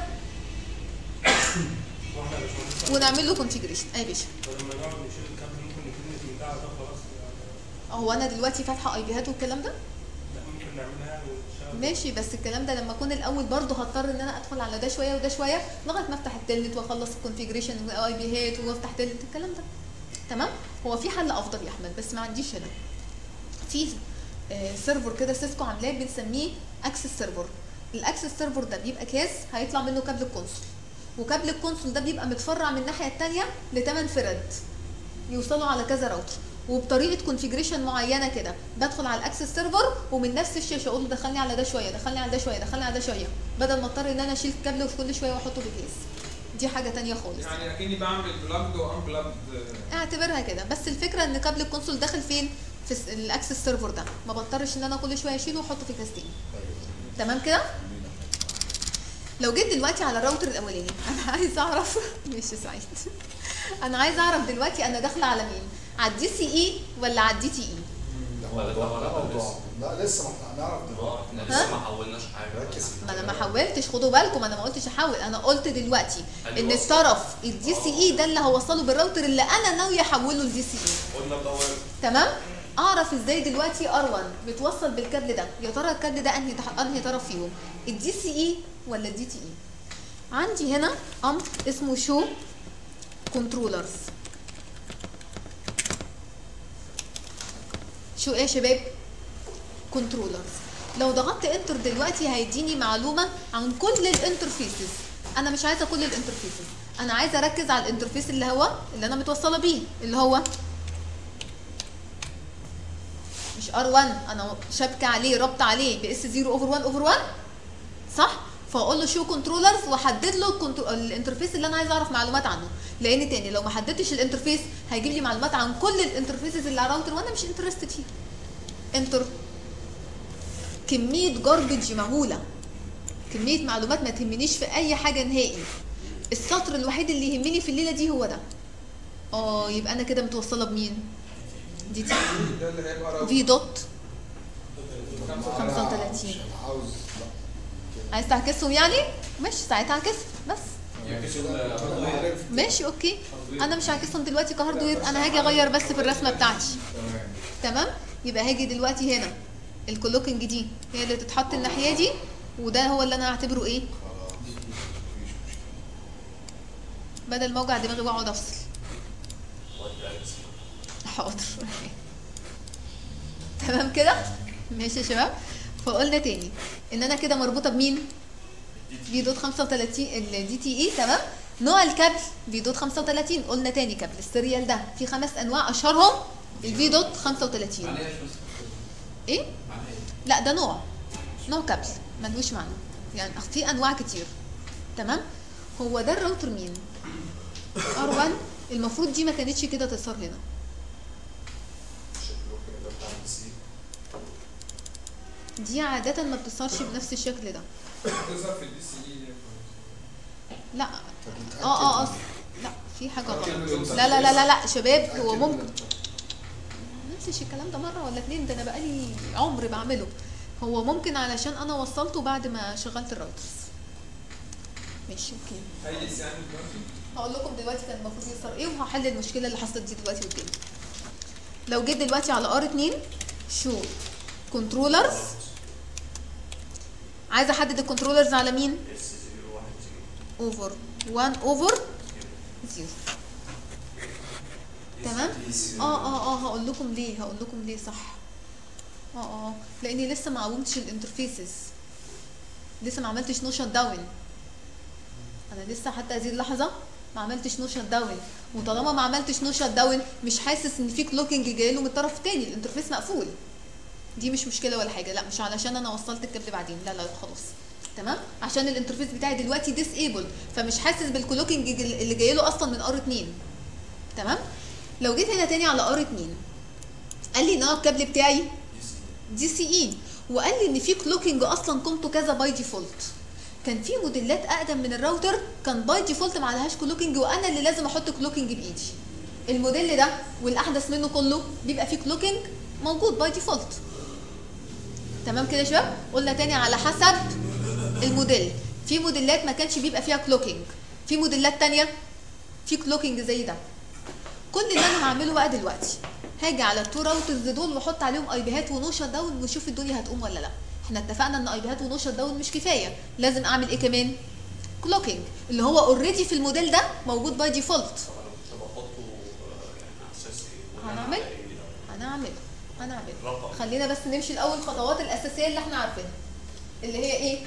واحنا يا باشمهندس ونعمل له كونفيجريشن اي باشا لما نقعد نشيل الكابل ممكن نكون من ده على ده خلاص يعني هو انا دلوقتي فاتحه اي بيهات والكلام ده لا ممكن نعملها يعني ونشتغل ماشي بس الكلام ده لما اكون الاول برضه هضطر ان انا ادخل على ده شويه وده شويه لغايه ما افتح التلت واخلص الكونفيجريشن واي بي هات وافتح تلت الكلام ده تمام هو في حل افضل يا احمد بس ما عنديش هنا في آه، سيرفر كده سيسكو عاملاه بنسميه اكسس سيرفر الاكسس سيرفر ده بيبقى كاس هيطلع منه كابل الكونسول وكابل الكونسول ده بيبقى متفرع من الناحيه الثانيه لثمان فرد يوصلوا على كذا راوتر وبطريقه كونفيجريشن معينه كده بدخل على الاكسس سيرفر ومن نفس الشاشه اقول له دخلني على ده شويه دخلني على ده شويه دخلني على ده شويه بدل ما اضطر ان انا اشيل الكابل في كل شويه واحطه في كيس دي حاجه تانية خالص يعني اكني بعمل بلاجد وان بلاجد اعتبرها كده بس الفكره ان كابل الكونسول داخل فين في الس- الاكسس سيرفر ده ما بضطرش ان انا كل شويه اشيله واحطه في كاس تاني تمام كده لو جيت دلوقتي على الراوتر الاولاني انا عايز اعرف ماشي سعيد انا عايز اعرف دلوقتي انا داخله على مين على الدي سي اي ولا على الدي تي اي ولا ده ولا ده لسه. لا لسه ما احنا هنعرف اه دلوقتي احنا ها؟ لسه ما حولناش حاجه ركز في ما انا ما حولتش خدوا بالكم انا ما قلتش احول انا قلت دلوقتي ان أيوة. الطرف الدي سي اي ده اللي هوصله بالراوتر اللي انا ناويه احوله لدي سي اي قلنا بدور تمام اعرف ازاي دلوقتي ار 1 بتوصل بالكابل ده يا ترى الكابل ده انهي تح- انهي طرف فيهم الدي سي اي ولا الدي تي اي عندي هنا امر اسمه شو كنترولرز شو ايه يا شباب كنترولرز لو ضغطت انتر دلوقتي هيديني معلومه عن كل الانترفيسز انا مش عايزه كل الانترفيسز انا عايزه اركز على الانترفيس اللي هو اللي انا متوصله بيه اللي هو مش ار 1 انا شابكه عليه رابطه عليه باس 0 اوفر 1 اوفر 1 صح فاقول له شو كنترولرز واحدد له الكنترو- الانترفيس اللي انا عايزه اعرف معلومات عنه لان تاني لو ما حددتش الانترفيس هيجيب لي معلومات عن كل الانترفيسز اللي على الراوتر وانا مش انترستد فيها انتر كميه جاربج مهوله كميه معلومات ما تهمنيش في اي حاجه نهائي السطر الوحيد اللي يهمني في الليله دي هو ده اه يبقى انا كده متوصله بمين دي تي ده اللي هيبقى راوتر في دوت أنا 35. مش عاوز لا عايز تعكسهم يعني ماشي ساعتها اعكس بس يعكسوا كده أنا الهاردوير. عرفت. ماشي اوكي انا مش هعكسهم دلوقتي كهاردوير انا هاجي اغير بس في الرسمه بتاعتي تمام تمام يبقى هاجي دلوقتي هنا الكلوكنج دي هي اللي تتحط الناحيه دي وده هو اللي انا هعتبره ايه خلاص مفيش مشكله بدل ما اوجع دماغي واقعد افصل ودي أليكس. حاضر تمام كده ماشي يا شباب فقلنا تاني ان انا كده مربوطه بمين في دوت 35 الدي تي اي تمام نوع الكابل في دوت 35 قلنا تاني كابل السيريال ده في خمس انواع اشهرهم الفي دوت 35 معناها ايش بس؟ ايه معناها ايه؟ لا ده نوع نوع كابل ملوش معنى يعني في انواع كتير تمام هو ده الراوتر مين ار 1 المفروض دي ما كانتش كده تظهر هنا شكله كده بتاع السي دي عادة ما بتظهرش بنفس الشكل ده تظهر في الدي سي اي لا طب نتأكد اه اه من- أص- لا في حاجة غلط نتأكد من لا لا لا لا لا شباب نتأكد هو من ممكن الانتر- ما ننسش الكلام ده مرة ولا اتنين ده انا بقالي عمر بعمله هو ممكن علشان انا وصلته بعد ما شغلت الراوترز ماشي اوكي هيقيس يعني دلوقتي هقول لكم دلوقتي كان المفروض يصير ايه وهحل المشكله اللي حصلت دي دلوقتي قدامي لو جيت دلوقتي على ار 2 شو كنترولرز عايزه احدد الكنترولرز على مين اس 0 1 0 اوفر 1 اوفر 0 تمام اه اه اه هقول لكم ليه هقول لكم ليه صح اه اه لاني لسه ما عومتش الانترفيسز لسه ما عملتش نو شت داون انا لسه حتى هذه اللحظه ما عملتش نو شت داون وطالما ما عملتش نو شت داون مش حاسس ان في كلوكينج جاي له من الطرف الثاني الانترفيس مقفول دي مش مشكله ولا حاجه لا مش علشان انا وصلت الكابل بعدين لا لا خلاص تمام عشان الانترفيس بتاعي دلوقتي ديسيبل فمش حاسس بالكلوكينج اللي جاي له اصلا من ار 2 تمام لو جيت هنا تاني على ار 2 قال لي ان هو الكابل بتاعي دي سي اي وقال لي ان في كلوكينج اصلا قيمته كذا باي ديفولت كان في موديلات اقدم من الراوتر كان باي ديفولت ما عليهاش كلوكينج وانا اللي لازم احط كلوكينج بايدي الموديل ده والاحدث منه كله بيبقى فيه كلوكينج موجود باي ديفولت تمام كده يا شباب قلنا تاني على حسب الموديل في موديلات ما كانش بيبقى فيها كلوكينج في موديلات تانية في كلوكينج زي ده كل اللي انا هعمله بقى دلوقتي هاجي على التو راوترز دول واحط عليهم اي بيهات ونو شت داون ونشوف الدنيا هتقوم ولا لا احنا اتفقنا ان اي بيهات ونو شت داون مش كفايه لازم اعمل ايه كمان كلوكينج اللي هو اوريدي في الموديل ده موجود باي ديفولت طب انا كنت بحطه آه، يعني على اساس ايه؟ بناء هنعمل؟ على إيه ده؟ هنعمل هنعمل رقم. خلينا بس نمشي الاول الخطوات الاساسيه اللي احنا عارفينها اللي هي ايه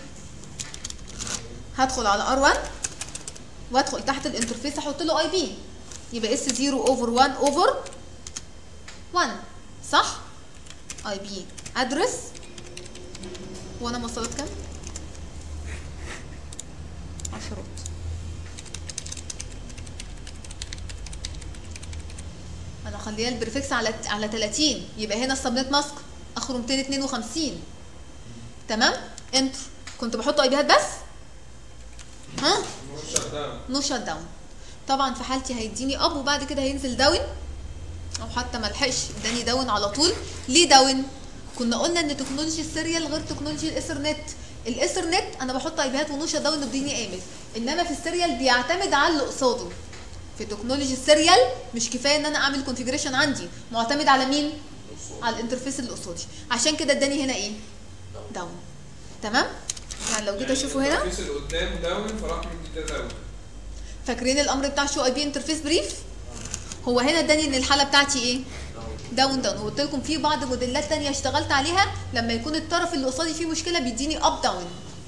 هدخل على ار1 وادخل تحت الانترفيس احط له اي بي يبقى اس 0 اوفر 1 اوفر 1 صح اي بي ادرس وانا وصلت كام عشرات انا خليها البريفكس على على 30 يبقى هنا السبنت ماسك اخره 252 تمام انتر كنت بحط اي بيهات بس ها مش شغال نو شات داون طبعا في حالتي هيديني اب وبعد كده هينزل داون او حتى ما لحقش اداني داون على طول ليه داون كنا قلنا ان تكنولوجي السيريال غير تكنولوجي الايثرنت الايثرنت انا بحط اي بيهات ونو شات داون الدنيا قامت انما في السيريال بيعتمد على اللي قصاده في تكنولوجي السيريال مش كفايه ان انا اعمل كونفيجريشن عندي معتمد على مين على الانترفيس اللي قصادي عشان كده اداني هنا ايه داون تمام يعني لو جيت اشوفه هنا الانترفيس اللي قدام داون فراح مدي ده داون فاكرين الامر بتاع شو اي بي انترفيس بريف هو هنا اداني ان الحاله بتاعتي ايه داون داون وقلت لكم في بعض موديلات تانية اشتغلت عليها لما يكون الطرف اللي قصادي فيه مشكله بيديني اب داون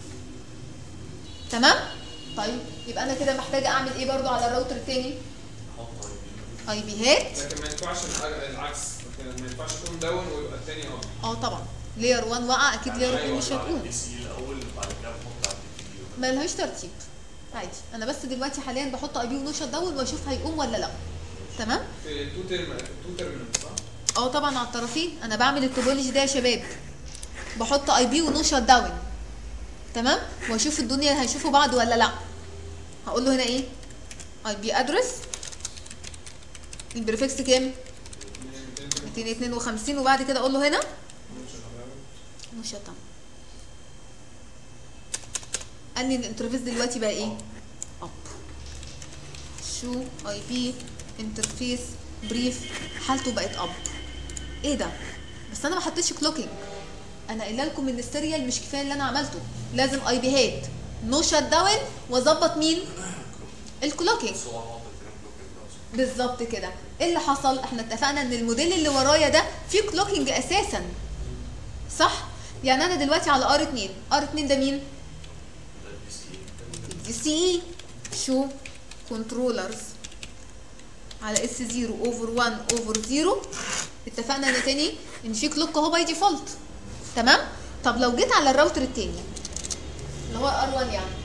تمام طيب يبقى انا كده محتاجه اعمل ايه برضو على الراوتر التاني احط اي بي اي بيهات لكن ما ينفعش الع- العكس لكن ما ينفعش يكون داون ويبقى التاني اب اه طبعا لير 1 وقع اكيد لير 2 أيوة، مش على هتقوم الدي سي الاول بعد كده بحط على الدي بي ملهاش ترتيب عادي انا بس دلوقتي حاليا بحط اي بي ونشط داون واشوف هيقوم ولا لا تمام في التو تيرم التو تيرمينال صح؟ اه طبعا على الطرفين انا بعمل التوبولوجي ده يا شباب بحط اي بي ونو شات داون تمام واشوف الدنيا هيشوفوا بعض ولا لا هقول له هنا ايه اي بي ادرس البريفكس كام 252 وبعد كده اقول له هنا نو شات داون قال لي الانترفيس دلوقتي بقى ايه اب شو اي بي انترفيس بريف حالته بقت اب ايه ده بس انا ما حطيتش كلوكينج انا قايله لكم ان السيريال مش كفايه اللي انا عملته لازم اي بي هات نو شات داون واظبط مين الكلوكينج بس هو حاطط هنا كلوكينج ده اصلا بالظبط كده ايه اللي حصل احنا اتفقنا ان الموديل اللي ورايا ده فيه كلوكينج اساسا صح يعني انا دلوقتي على ار 2 ار 2 ده مين ده الدي سي الدي سي اي شو كنترولرز على اس 0 اوفر 1 اوفر 0 اتفقنا ان تاني ان في كلوك اهو باي ديفولت تمام طب لو جيت على الراوتر التاني اللي هو ار 1 يعني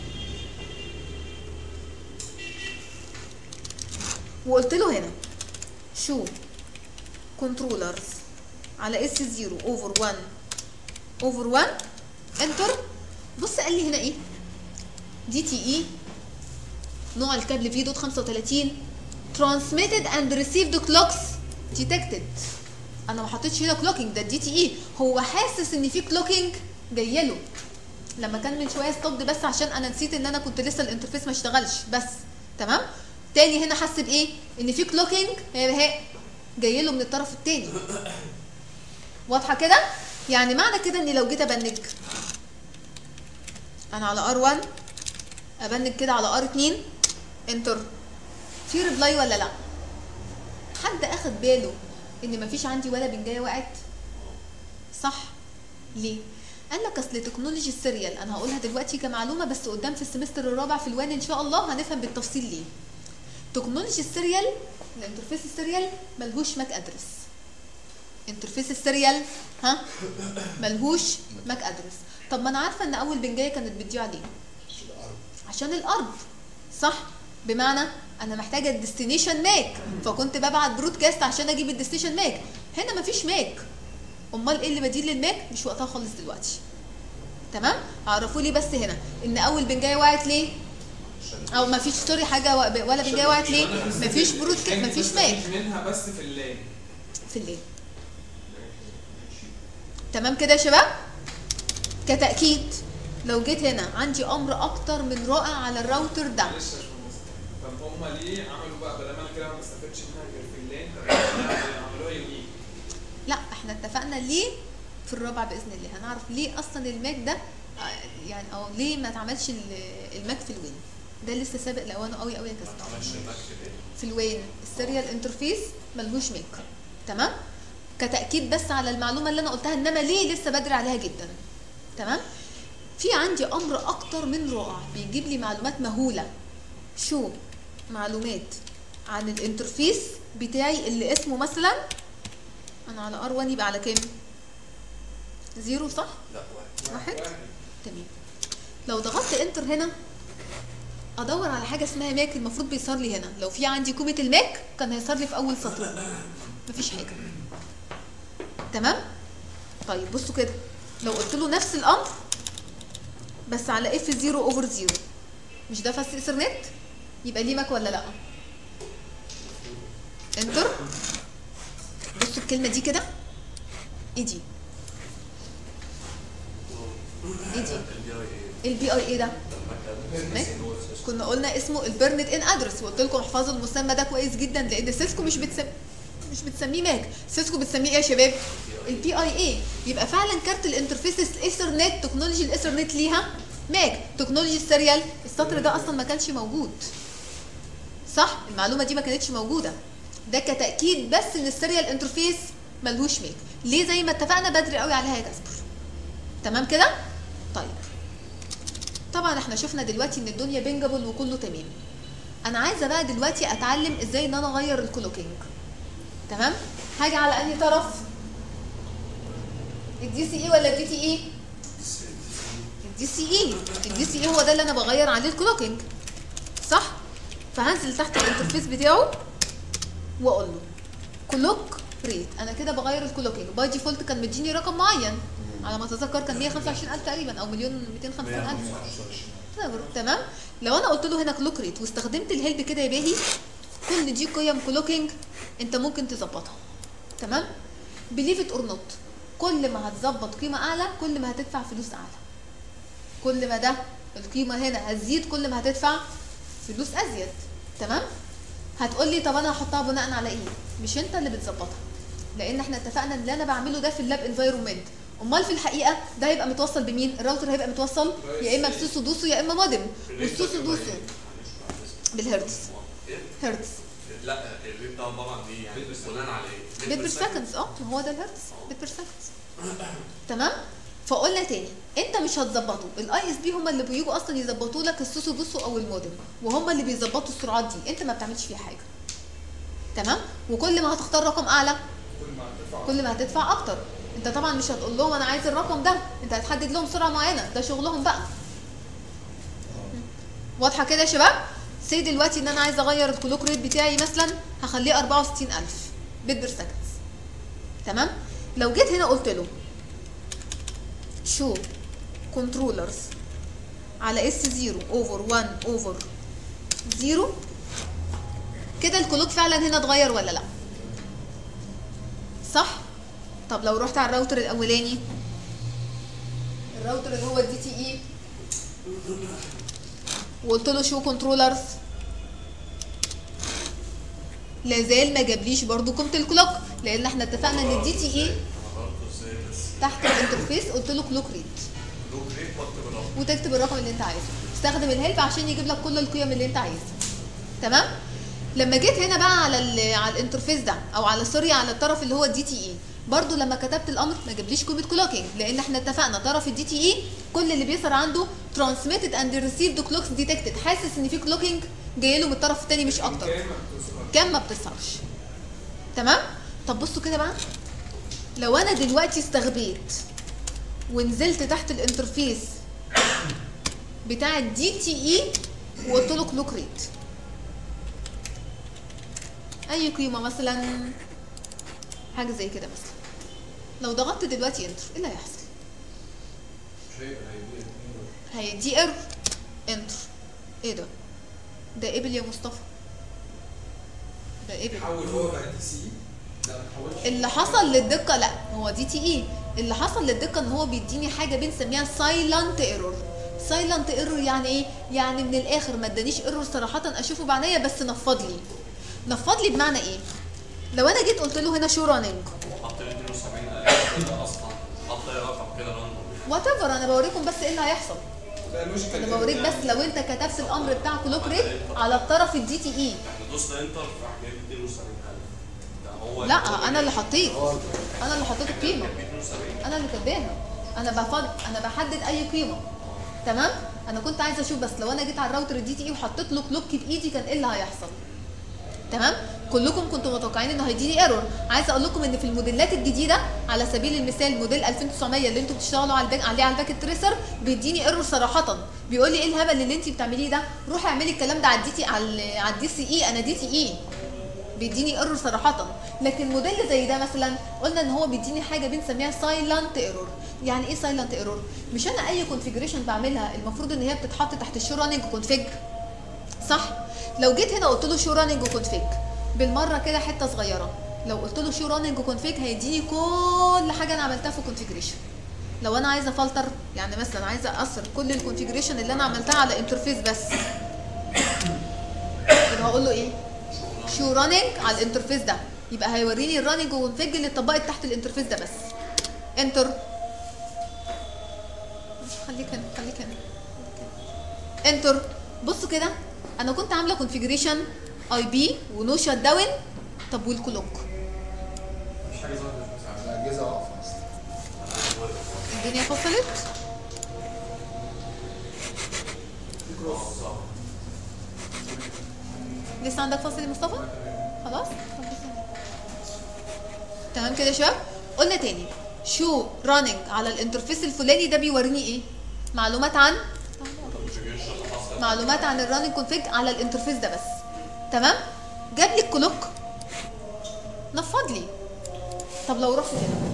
وقلت له هنا شو كنترولرز على اس 0 اوفر 1 اوفر 1 انتر بص قال لي هنا ايه دي تي اي نوع الكابل في دوت 35 transmitted and received clocks detected انا ما حطيتش هنا كلوكينج ده الدي تي اي هو حاسس ان في كلوكينج جايه له لما كان من شويه ستوبد بس عشان انا نسيت ان انا كنت لسه الانترفيس ما اشتغلش بس تمام تاني هنا حس بايه ان في كلوكينج هي جاي له من الطرف التاني واضحه كده يعني معنى كده اني لو جيت ابنج انا على ار1 ابنج كده على ار2 انتر في ريبلاي ولا لا حد اخد باله ان مفيش عندي ولا بنجايه وقعت صح ليه قال لك اصل تكنولوجي السيريال انا هقولها دلوقتي كمعلومه بس قدام في السمستر الرابع في الوان ان شاء الله هنفهم بالتفصيل ليه تكنولوجي السيريال الانترفيس السيريال ملهوش ماك ادرس انترفيس السيريال ها ملهوش ماك ادرس طب ما انا عارفه ان اول بنجايه كانت بتضيع ليه عشان الارض صح بمعنى انا محتاجه الديستنيشن ماك فكنت ببعت برودكاست عشان اجيب الديستنيشن ماك هنا مفيش ماك امال ايه اللي بديل للماك مش وقتها خالص دلوقتي تمام عرفوا لي بس هنا ان اول بنجايه وقعت ليه او مفيش سوري حاجه و- ولا بنجايه وقعت ليه مفيش برودكاست مفيش ماك منها بس في الليل في الليل تمام كده يا شباب كتاكيد لو جيت هنا عندي امر اكتر من رائع على الراوتر ده معلش يا باشمهندس طب هم ليه عملوا بقى بدل ما انا كده ما بستفدش منها غير في الليل طب عملوها يومين لا احنا اتفقنا ليه في الرابع باذن الله هنعرف ليه اصلا الماك ده آه، يعني او ليه ما اتعملش ال- الماك في الوين ده لسه سابق لاوانه قوي قوي يا ما كسر عملش الماك ليه؟ في الوين السيريال انترفيس ملهوش ماك تمام كتاكيد بس على المعلومه اللي انا قلتها انما ليه لسه بدري عليها جدا تمام في عندي امر اكتر من رائع بيجيب لي معلومات مهوله شو معلومات عن الانترفيس بتاعي اللي اسمه مثلا انا على ار 1 يبقى على كام زيرو صح لا واحد واحد تمام لو ضغطت انتر هنا ادور على حاجه اسمها ماك المفروض بيظهر لي هنا لو في عندي كومه الماك كان هيظهر لي في اول سطر مفيش حاجه تمام طيب بصوا كده لو قلت له نفس الامر بس على اف 0 اوفر 0 مش ده فاست ايثرنت يبقى ليه ماك ولا لا انتر بصوا الكلمه دي كده ايه دي ايه دي البي اي اي البي اي ايه ده ماك كنا قلنا اسمه البيرنت ان ادرس وقلت لكم احفظوا المسمى ده كويس جدا لان سيسكو مش بتسمي مش بتسميه ماك سيسكو بتسميه ايه يا شباب البي اي اي يبقى فعلا كارت الانترفيس الايثرنت تكنولوجي الايثرنت ليها ماك تكنولوجي السيريال السطر ده اصلا ما كانش موجود صح المعلومه دي ما كانتش موجوده ده كتاكيد بس ان السيريال انترفيس ملهوش ماك ليه زي ما اتفقنا بدري قوي عليها يا كاسبر تمام كده طيب طبعا احنا شفنا دلوقتي ان الدنيا بينجابل وكله تمام انا عايزه بقى دلوقتي اتعلم ازاي ان انا اغير الكلوكينج تمام حاجه على انهي طرف الدي سي اي ولا الدي تي اي الدي سي اي الدي سي اي هو ده اللي انا بغير عليه الكلوكينج صح فهنزل تحت الانترفيس بتاعه واقول له كلوك ريت انا كده بغير الكلوكينج باي ديفولت كان مديني رقم معين على ما اتذكر كان 125000 تقريبا او مليون 250000 تمام لو انا قلت له هنا كلوك ريت واستخدمت الهيلب كده يا باهي كل دي قيم كلوكينج انت ممكن تظبطها تمام بليف ات اور نوت كل ما هتظبط قيمه اعلى كل ما هتدفع فلوس اعلى كل ما ده القيمه هنا هتزيد كل ما هتدفع فلوس ازيد تمام هتقول لي طب انا هحطها بناء على ايه مش انت اللي بتظبطها لان احنا اتفقنا ان اللي انا بعمله ده في اللاب انفايرمنت امال في الحقيقه ده هيبقى متوصل بمين الراوتر هيبقى متوصل يا اما بسوسو دوسو يا اما مودم والسوسو دوسو بالهرتز هرتز لا الريت ده عباره عن ايه يعني بناء على ايه؟ بيت بير سكندز اه ما هو ده الهرتز بيت بير سكندز تمام فقلنا تاني انت مش هتظبطه الاي اس بي هم اللي بيجوا اصلا يظبطوا لك السوسو دوسو او المودم وهم اللي بيظبطوا السرعات دي انت ما بتعملش فيها حاجه تمام وكل ما هتختار رقم اعلى كل ما هتدفع كل ما هتدفع اكتر انت طبعا مش هتقول لهم انا عايز الرقم ده انت هتحدد لهم سرعه معينه ده شغلهم بقى واضحه كده يا شباب سي دلوقتي ان انا عايزه اغير الكلوك ريت بتاعي مثلا هخليه 64000 بيت بير سكندز تمام لو جيت هنا قلت له شو كنترولرز على اس 0 اوفر 1 اوفر 0 كده الكلوك فعلا هنا اتغير ولا لا صح طب لو رحت على الراوتر الاولاني الراوتر اللي هو الدي تي اي وقلت له شو كنترولرز لازال ما جابليش برضو قيمه الكلوك لان احنا اتفقنا ان الدي تي اي انا غلطت ازاي بس تحت الانترفيس قلت له كلوك ريت لوك ريت واكتب الرقم وتكتب الرقم اللي انت عايزه استخدم الهيلب عشان يجيب لك كل القيم اللي انت عايزها تمام لما جيت هنا بقى على ال على الانترفيس ده او على سوري على الطرف اللي هو الدي تي اي برضو لما كتبت الامر ما جابليش قيمه كلوكينج لان احنا اتفقنا طرف الدي تي اي كل اللي بيظهر عنده transmitted and received clocks detected حاسس ان في كلوكينج جاي له من الطرف الثاني مش اكتر كام ما بتوصلش. كام ما بتظهرش تمام طب بصوا كده بقى لو انا دلوقتي استغبيت ونزلت تحت الانترفيس بتاع الدي تي اي وقلت له كلوك ريت اي قيمه مثلا حاجه زي كده مثلا لو ضغطت دلوقتي انتر ايه اللي هيحصل مش هيبقى هيدي هيدي ايرور انتر ايه ده ده قبل يا مصطفى ده قبل حول هو بقى دي سي لا ما تحاولش اللي حصل للدقه لا هو دي تي اي اللي حصل للدقه ان هو بيديني حاجه بنسميها سايلنت ايرور سايلنت ايرور يعني ايه يعني من الاخر ما ادانيش ايرور صراحه اشوفه بعينيا بس نفض لي نفض لي بمعنى ايه لو انا جيت قلت له هنا شو راننج حط لي 72000 كده اصلا حط لي رقم كده راندوم وات ايفر انا بوريكم بس ايه اللي هيحصل ده لوجيكال انا بوريك بس لو انت كتبت الامر بتاع كلوك ريت على الطرف الدي تي اي احنا دوسنا انتر راح جايب 27000 ده هو لا انا اللي حطيت انا اللي حطيت القيمه 270 انا اللي كاتباها انا بفض انا بحدد اي قيمه تمام انا كنت عايزه اشوف بس لو انا جيت على الراوتر الدي تي اي وحطيت له كلوك بايدي كان ايه اللي هيحصل تمام كلكم كنتوا متوقعين انه هيديني ايرور عايزه اقول لكم ان في الموديلات الجديده على سبيل المثال موديل 2900 اللي انتوا بتشتغلوا على الباك عليه على الباكت تريسر بيديني ايرور صراحه بيقول لي ايه الهبل اللي انت بتعمليه ده روحي اعملي الكلام ده على الدي تي على على الدي سي اي انا دي تي اي بيديني ايرور صراحه لكن موديل زي ده مثلا قلنا ان هو بيديني حاجه بنسميها سايلنت ايرور يعني ايه سايلنت ايرور مش انا اي كونفيجريشن بعملها المفروض ان هي بتتحط تحت الشو راننج كونفيج صح لو جيت هنا قلت له شو راننج كونفيج بالمره كده حته صغيره لو قلت له شو راننج كونفيج هيديني كل حاجه انا عملتها في الكونفيجريشن لو انا عايزه فلتر يعني مثلا عايزه اقصر كل الكونفيجريشن اللي انا عملتها على انترفيس بس يبقى هقول له ايه شو راننج على الانترفيس ده يبقى هيوريني الراننج كونفيج اللي اتطبقت تحت الانترفيس ده بس انتر خليك هنا خليك هنا انتر بصوا كده انا كنت عامله كونفيجريشن اي بي ونو شات داون طب والكلوك مش حاجه ظاهره مش مساعده الاجهزه واقفه اصلا الدنيا فصلت لسه عندك فاصل يا مصطفى خلاص طب بس. تمام كده يا شباب قلنا تاني شو راننج على الانترفيس الفلاني ده بيوريني ايه معلومات عن الكونفيجريشن اللي حصل معلومات عن الراننج كونفيج على الانترفيس ده بس تمام جاب لي الكلوك نفض لي طب لو رحت هنا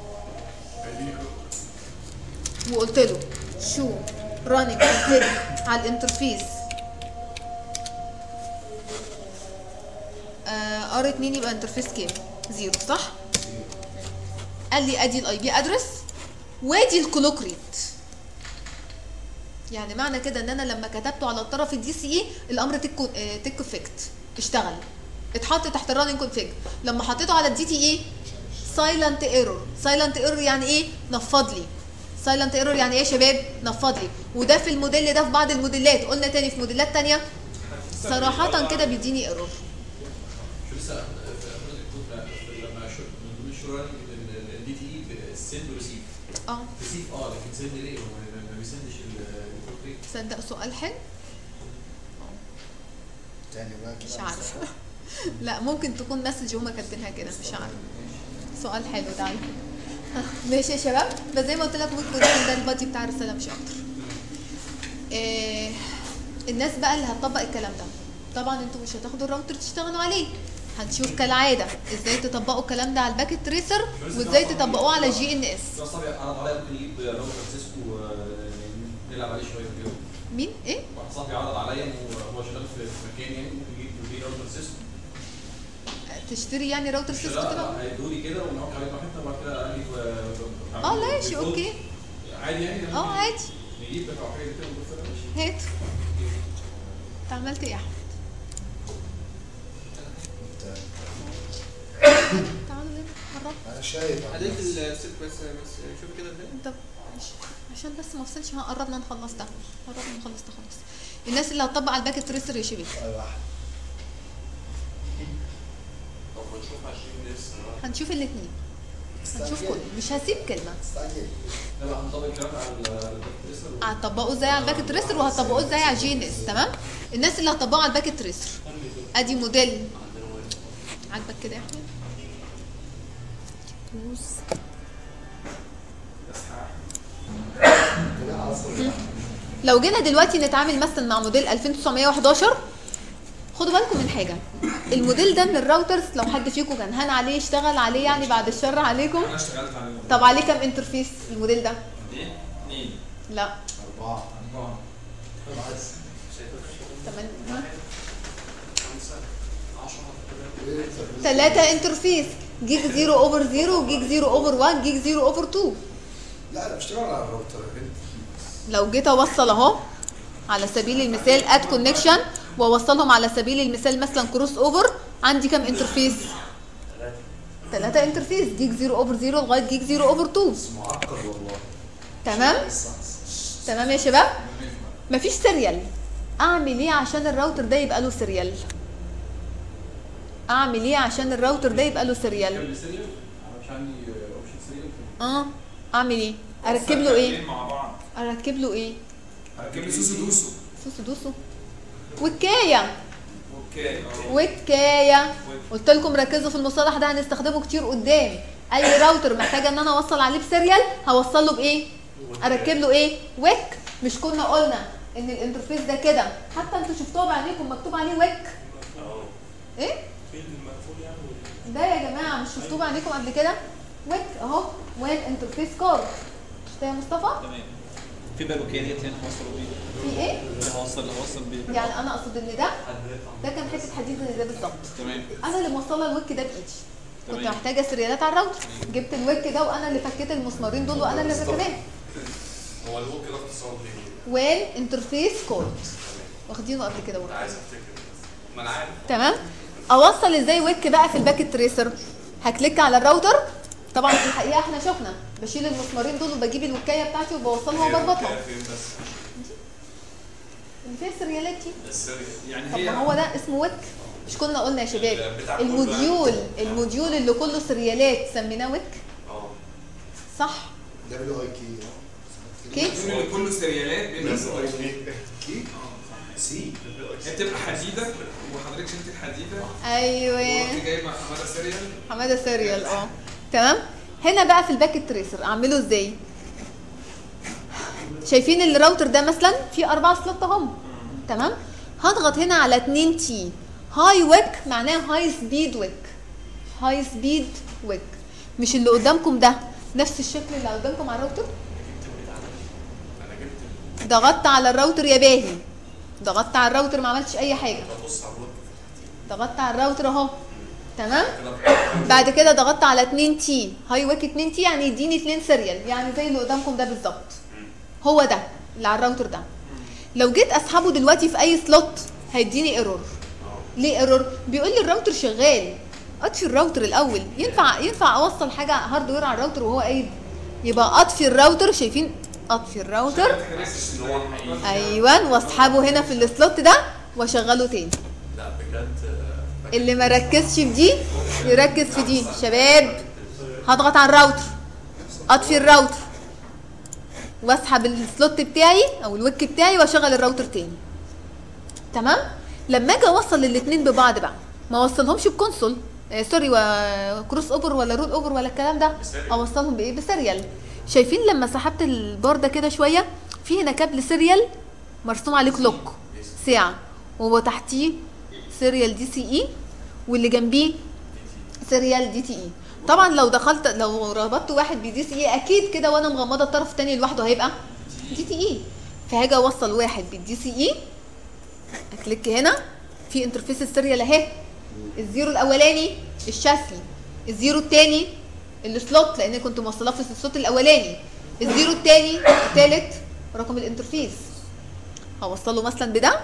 وقلت له شو راننج كونفيج على الانترفيس ار 2 يبقى انترفيس كام زيرو صح قال لي ادي الاي بي ادرس وادي الكلوك ريت يعني معنى كده ان انا لما كتبته على الطرف الدي سي اي الامر تك آه، تك افكت اشتغل اتحط تحت الراننج كونفيج لما حطيته على الدي تي اي سايلنت ايرور سايلنت ايرور يعني ايه نفض لي سايلنت ايرور يعني ايه يا شباب نفض لي وده في الموديل ده في بعض الموديلات قلنا تاني في موديلات تانية صراحة كده بيديني ايرور شو لسه في احمد الكود لما شو من ضمن الشروط الدي تي اي سند وريسيف اه ريسيف اه لكن سند ليه هو ما- ما بيسندش الكود تصدق سؤال حلو تاني بقى كده مش عارفة لا ممكن تكون مسج هما كاتبينها كده مش عارفة سؤال حلو ده على فكرة. ماشي يا شباب بس زي ما قلت لك ممكن يكون ده البادي بتاع الرسالة مش اكتر إيه الناس بقى اللي هتطبق الكلام ده طبعا انتوا مش هتاخدوا الراوتر تشتغلوا عليه هنشوف كالعادة ازاي تطبقوا الكلام ده على الباكت تريسر وازاي تطبقوه على الجي ان اس بس صاحبي عرض عليا ممكن يجيب راوتر فرانسيسكو آه، نلعب عليه شويه كده مين ايه واحد صاحبي عرض عليا إنه هو شغال في في مكان يعني ممكن يجيب يجيب راوتر سيسكو تشتري يعني راوتر سيسكو كده هيدولي كده ونقعد عليه براحتنا وبعد كده قال لي اه ماشي اوكي عادي يعني اه عادي نجيب بقى حاجه كده ونضيفها ماشي هات انت عملت ايه يا احمد تعالوا هنا قرب انا شايف عدلت الست بس بس شوف كده ازاي انت عش- عشان بس ما افصلش ها قربنا نخلص ده قربنا نخلص ده خلاص الناس اللي هتطبق على الباكت تريسر يا شباب ايوه واحد طب ما نشوف 20 نفس هنشوف الاثنين هنشوف كله مش هسيب كلمه استعجل لا لا هنطبق الكلام ده على البكتريسر هتطبقوه ازاي على الباكت تريسر وهتطبقوه ازاي على جي ان اس تمام الناس اللي هتطبقوا على الباكت تريسر ادي موديل عندنا واحد عاجبك كده يا احمد كوز. كده عصر لو جينا دلوقتي نتعامل مثلا مع موديل 2911 خدوا بالكم من حاجه الموديل ده من الراوترز لو حد فيكم كان هان عليه اشتغل عليه يعني بعد الشر عليكم انا اشتغلت عليه طب عليه كام انترفيس الموديل ده اثنين اثنين لا أربعة اربعه تمن ها خمسة 10 ثلاثة انترفيس جيج زيرو اوفر زيرو وجيج زيرو اوفر 1 جيج زيرو اوفر 2 لا انا بشتغل على الراوتر انت لو جيت اوصل اهو على سبيل المثال اد كونكشن واوصلهم على سبيل المثال مثلا كروس اوفر عندي كام انترفيس؟ ثلاثة انترفيس جيج زيرو اوفر زيرو لغاية جيج زيرو اوفر 2 بس معقد والله تمام؟ تمام يا شباب؟ مفيش سيريال اعمل ايه عشان الراوتر ده يبقى له سيريال؟ اعمل ايه عشان الراوتر ده يبقى له سيريال؟ كام سيريال انا مش عندي اوبشن سيريال اه اعمل ايه؟ اركب له ايه؟ الاثنين مع بعض اركب له ايه؟ اركب لي سوسو دوسو سوسو دوسو وكايه اوكي اه وكايه قلت لكم ركزوا في المصطلح ده هنستخدمه كتير قدام اي راوتر محتاجه ان انا اوصل عليه بسيريال هوصل له بايه اركب له ايه ويك مش كنا قلنا ان الانترفيس ده كده حتى انتوا شفتوه بعينيكم مكتوب عليه ويك اه ايه في المقفول يعني وال- ده يا جماعه مش شفتوه بعينيكم قبل كده ويك اهو وين انترفيس كارد شفتها يا مصطفى تمام في بالوكاليات هنا هوصلوا بيه في ايه هوصل هوصل بيه يعني انا اقصد ان ده ده كان حته حديد زي ده بالظبط تمام انا اللي موصله الويك ده بايدي كنت تمام. محتاجه سريالات على الراوتر جبت الويك ده وانا اللي فكيت المسمارين دول وانا اللي ركباه هو الوك ده اختصار ليه؟ وين انترفيس كود واخدينه قبل كده انا برضه عايز افتكر بس ما انا عارف تمام اوصل ازاي ويك بقى في الباكت تريسر هكليك على الراوتر طبعا في الحقيقه احنا شفنا بشيل المسمارين دول وبجيب الوكايه بتاعتي وبوصلها وبربطها فين بس اللي فيها السريالات دي السري يعني طب هي ما هو ده اسمه ويك مش كنا قلنا يا شباب بتاع كل الموديول الموديول اللي كله سريالات سميناه ويك اه صح دبليو اي كي كي الفيلم اللي كله سريالات بيبقى اسمه اي كي كي سي هي بتبقى حديده وحضرتك شلت الحديده ايوه ورحت جايب مع حماده سيريال حماده سيريال اه تمام هنا بقى في الباكت تريسر اعمله ازاي شايفين الراوتر ده مثلا فيه اربع سلوت اهم تمام هضغط هنا على 2 تي هاي ويك معناه هاي سبيد ويك هاي سبيد ويك مش اللي قدامكم ده نفس الشكل اللي قدامكم على الراوتر انا جبت ضغطت على الراوتر يا باهي ضغطت على الراوتر ما عملتش اي حاجه ببص على الوك ضغطت على الراوتر اهو تمام كده بعد كده ضغطت على 2 تي هاي ويك 2 تي يعني يديني 2 سيريال يعني زي اللي قدامكم ده بالظبط هو ده اللي على الراوتر ده لو جيت اسحبه دلوقتي في اي سلوت هيديني ايرور ليه ايرور بيقول لي الراوتر شغال اطفي الراوتر الاول ينفع ينفع اوصل حاجه هاردوير على الراوتر وهو قايد يبقى اطفي الراوتر شايفين اطفي الراوتر حاسس ان هو حقيقي ايوه واسحبه هنا في السلوت ده واشغله تاني لا بجد آه، اللي ما ركزش في دي يركز في دي شباب هضغط على الراوتر اطفي الراوتر واسحب السلوت بتاعي او الويك بتاعي واشغل الراوتر تاني تمام لما اجي اوصل الاثنين ببعض بقى ما اوصلهمش بكونسول آه سوري وكروس اوفر ولا رول اوفر ولا الكلام ده بسيريال. اوصلهم بايه بسيريال شايفين لما سحبت البار ده كده شويه في هنا كابل سيريال مرسوم عليه كلوك ساعه وتحتيه سيريال دي سي اي واللي جنبيه سيريال دي تي اي طبعا لو دخلت لو ربطت واحد بدي سي اي اكيد كده وانا مغمضه الطرف الثاني لوحده هيبقى دي تي اي فهاجي اوصل واحد بالدي سي اي اكليك هنا في انترفيس السيريال اهي الزيرو الاولاني الشاسلي الزيرو الثاني السلوت لان كنت موصلاه في السلوت الاولاني الزيرو التاني التالت رقم الانترفيس هوصله مثلا بده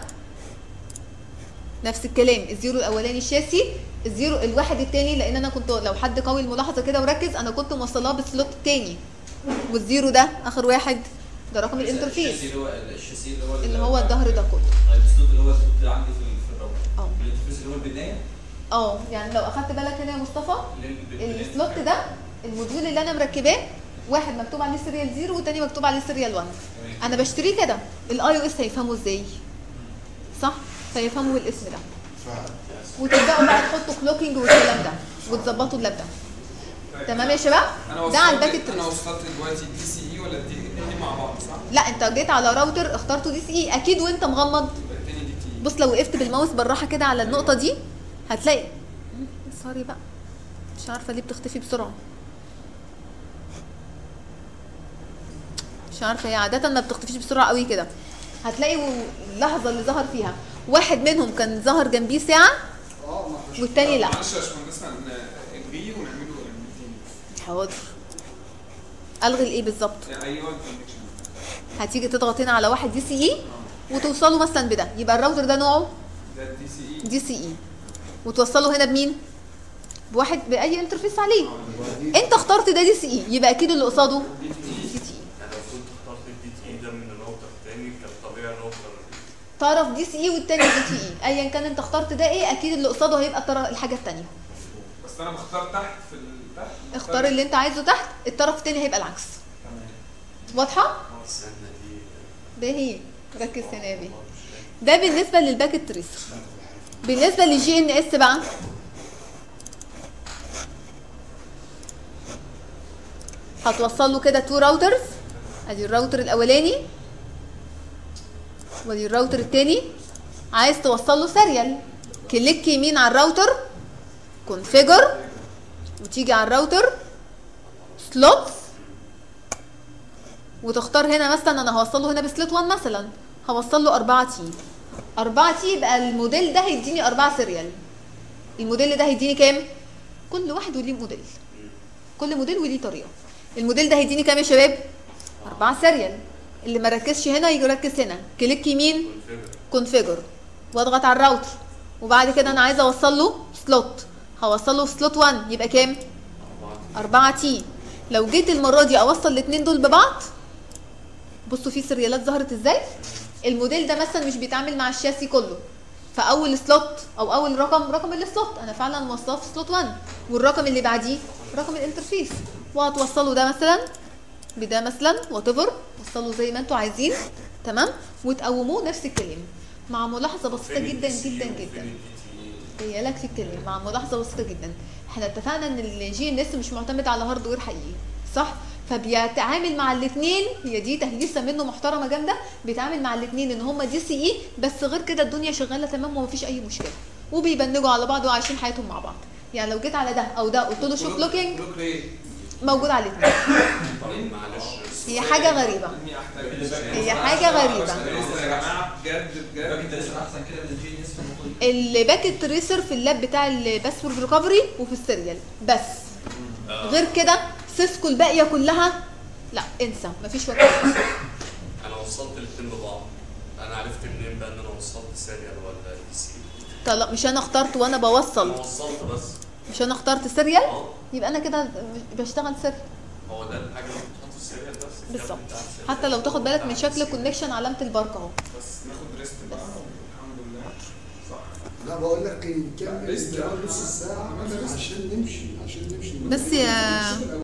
نفس الكلام الزيرو الاولاني الشاسي الزيرو الواحد التاني لان انا كنت لو حد قوي الملاحظه كده وركز انا كنت موصلاه بالسلوت التاني والزيرو ده اخر واحد ده رقم الانترفيس الشاسي اللي هو الشاسي اللي هو اللي هو الظهر ده كله طيب السلوت اللي هو السلوت اللي عندي في في الراوتر اه الانترفيس اللي هو البدايه اه يعني لو اخدت بالك هنا يا مصطفى لل- السلوت ده الموديول اللي انا مركباه واحد مكتوب عليه سيريال زيرو والتاني مكتوب عليه سيريال 1 تمام. انا بشتريه كده الاي او اس هيفهمه ازاي صح فيفهمه بالاسم ده فعلا وتبداوا بقى تحطوا كلوكينج والكلام ده وتظبطوا اللاب ده تمام يا شباب انا ده على وصلت الباكت انا تريس وصلت دلوقتي دي سي اي ولا دي دي مع بعض صح؟ لا انت جيت على راوتر اخترته دي سي اي اكيد وانت مغمض يبقى التاني دي تي بص لو وقفت بالماوس بالراحه كده على النقطه دي هتلاقي سوري بقى مش عارفه ليه بتختفي بسرعه مش عارفه هي عاده ما بتختفيش بسرعه قوي كده هتلاقي و- اللحظه اللي ظهر فيها واحد منهم كان ظهر جنبيه ساعه اه ما احنا والتاني لا معلش يا باشمهندسنا نلغيه ونعمله تاني حاضر الغي الايه بالظبط يعني ايوه الكونكشن هتيجي تضغط هنا على واحد دي سي اي وتوصله مثلا بده يبقى الراوتر ده نوعه ده دي سي اي دي سي اي وتوصله هنا بمين بواحد باي انترفيس عليه انت اخترت ده دي سي اي يبقى اكيد اللي قصاده دي تي دي تي اي يعني لو كنت اخترت الدي تي اي ده من الراوتر التاني كان طبيعي الراوتر طرف دي سي اي والتاني دي تي اي ايا كان انت اخترت ده ايه اكيد اللي قصاده هيبقى الطرف الحاجه التانيه بس انا بختار تحت في ال- تحت اختار اللي انت عايزه تحت الطرف التاني هيبقى العكس تمام واضحه استنى دي ده هي ركز هنا يا بيه ده بالنسبه للباكت تريسر بالنسبه للجي ان اس بقى هتوصل له كده تو راوترز ادي الراوتر الاولاني ودي الراوتر التاني عايز توصل له سيريال كليك يمين على الراوتر كونفيجر وتيجي على الراوتر سلوتس وتختار هنا مثلا انا هوصله هنا بسلوت 1 مثلا هوصل له 4 تي 4 تي يبقى الموديل ده هيديني 4 سيريال الموديل ده هيديني كام كل واحد وليه موديل كل موديل وليه طريقه الموديل ده هيديني كام يا شباب 4 سيريال اللي ما ركزش هنا يجي يركز هنا كليك يمين كونفيجر كونفيجر واضغط على الراوتر وبعد كده انا عايزه اوصل له سلوت هوصل له سلوت 1 يبقى كام 4 تي لو جيت المره دي اوصل الاثنين دول ببعض بصوا في سريالات ظهرت ازاي الموديل ده مثلا مش بيتعامل مع الشاسي كله فاول سلوت او اول رقم رقم السلوت انا فعلا موصلاه في سلوت 1 والرقم اللي بعديه رقم الانترفيس وهتوصلوا ده مثلا بده مثلا وات ايفر وصلوا زي ما انتوا عايزين تمام وتقوموه نفس الكلام مع ملاحظه بسيطه جدا جدا جدا هي لك في الكلام مع ملاحظه بسيطه جدا احنا اتفقنا ان الجي ان اس مش معتمد على هاردوير حقيقي صح فبيتعامل مع الاثنين هي دي تهليسه منه محترمه جامده بيتعامل مع الاثنين ان هم دي سي اي بس غير كده الدنيا شغاله تمام ومفيش اي مشكله وبيبنجوا على بعض وعايشين حياتهم مع بعض يعني لو جيت على ده او ده قلت له شوف لوكينج كلوك ليه؟ موجود على الاثنين طيب معلش هي حاجه غريبه اني احتاج هي حاجة غريبة. يا جماعه بجد الراجل بجد ده لسه احسن كده من الجي ان اس في النقطه دي الباكت تريسر في اللاب بتاع الباسورد ريكفري وفي السيريال بس غير كده سيسكو الباقيه كلها لا انسى مفيش وقت انا وصلت الاثنين ببعض انا عرفت منين بقى ان انا وصلت سيريال ولا دي سي طلع مش انا اخترت وانا انا بوصل وصلت بس مش انا اخترت سيريال اه يبقى انا كده بشتغل سر هو ده الحاجه اللي بتحط في السيريال بس الكابل بالظبط بتاع السيريال. حتى لو تاخد بالك من بتاع شكل الكونكشن علامه البارك اهو بس ناخد ريست بقى الحمد لله صح لا بقول لك نكمل لسه. كمان نص ساعة عشان نمشي عشان نمشي بس يا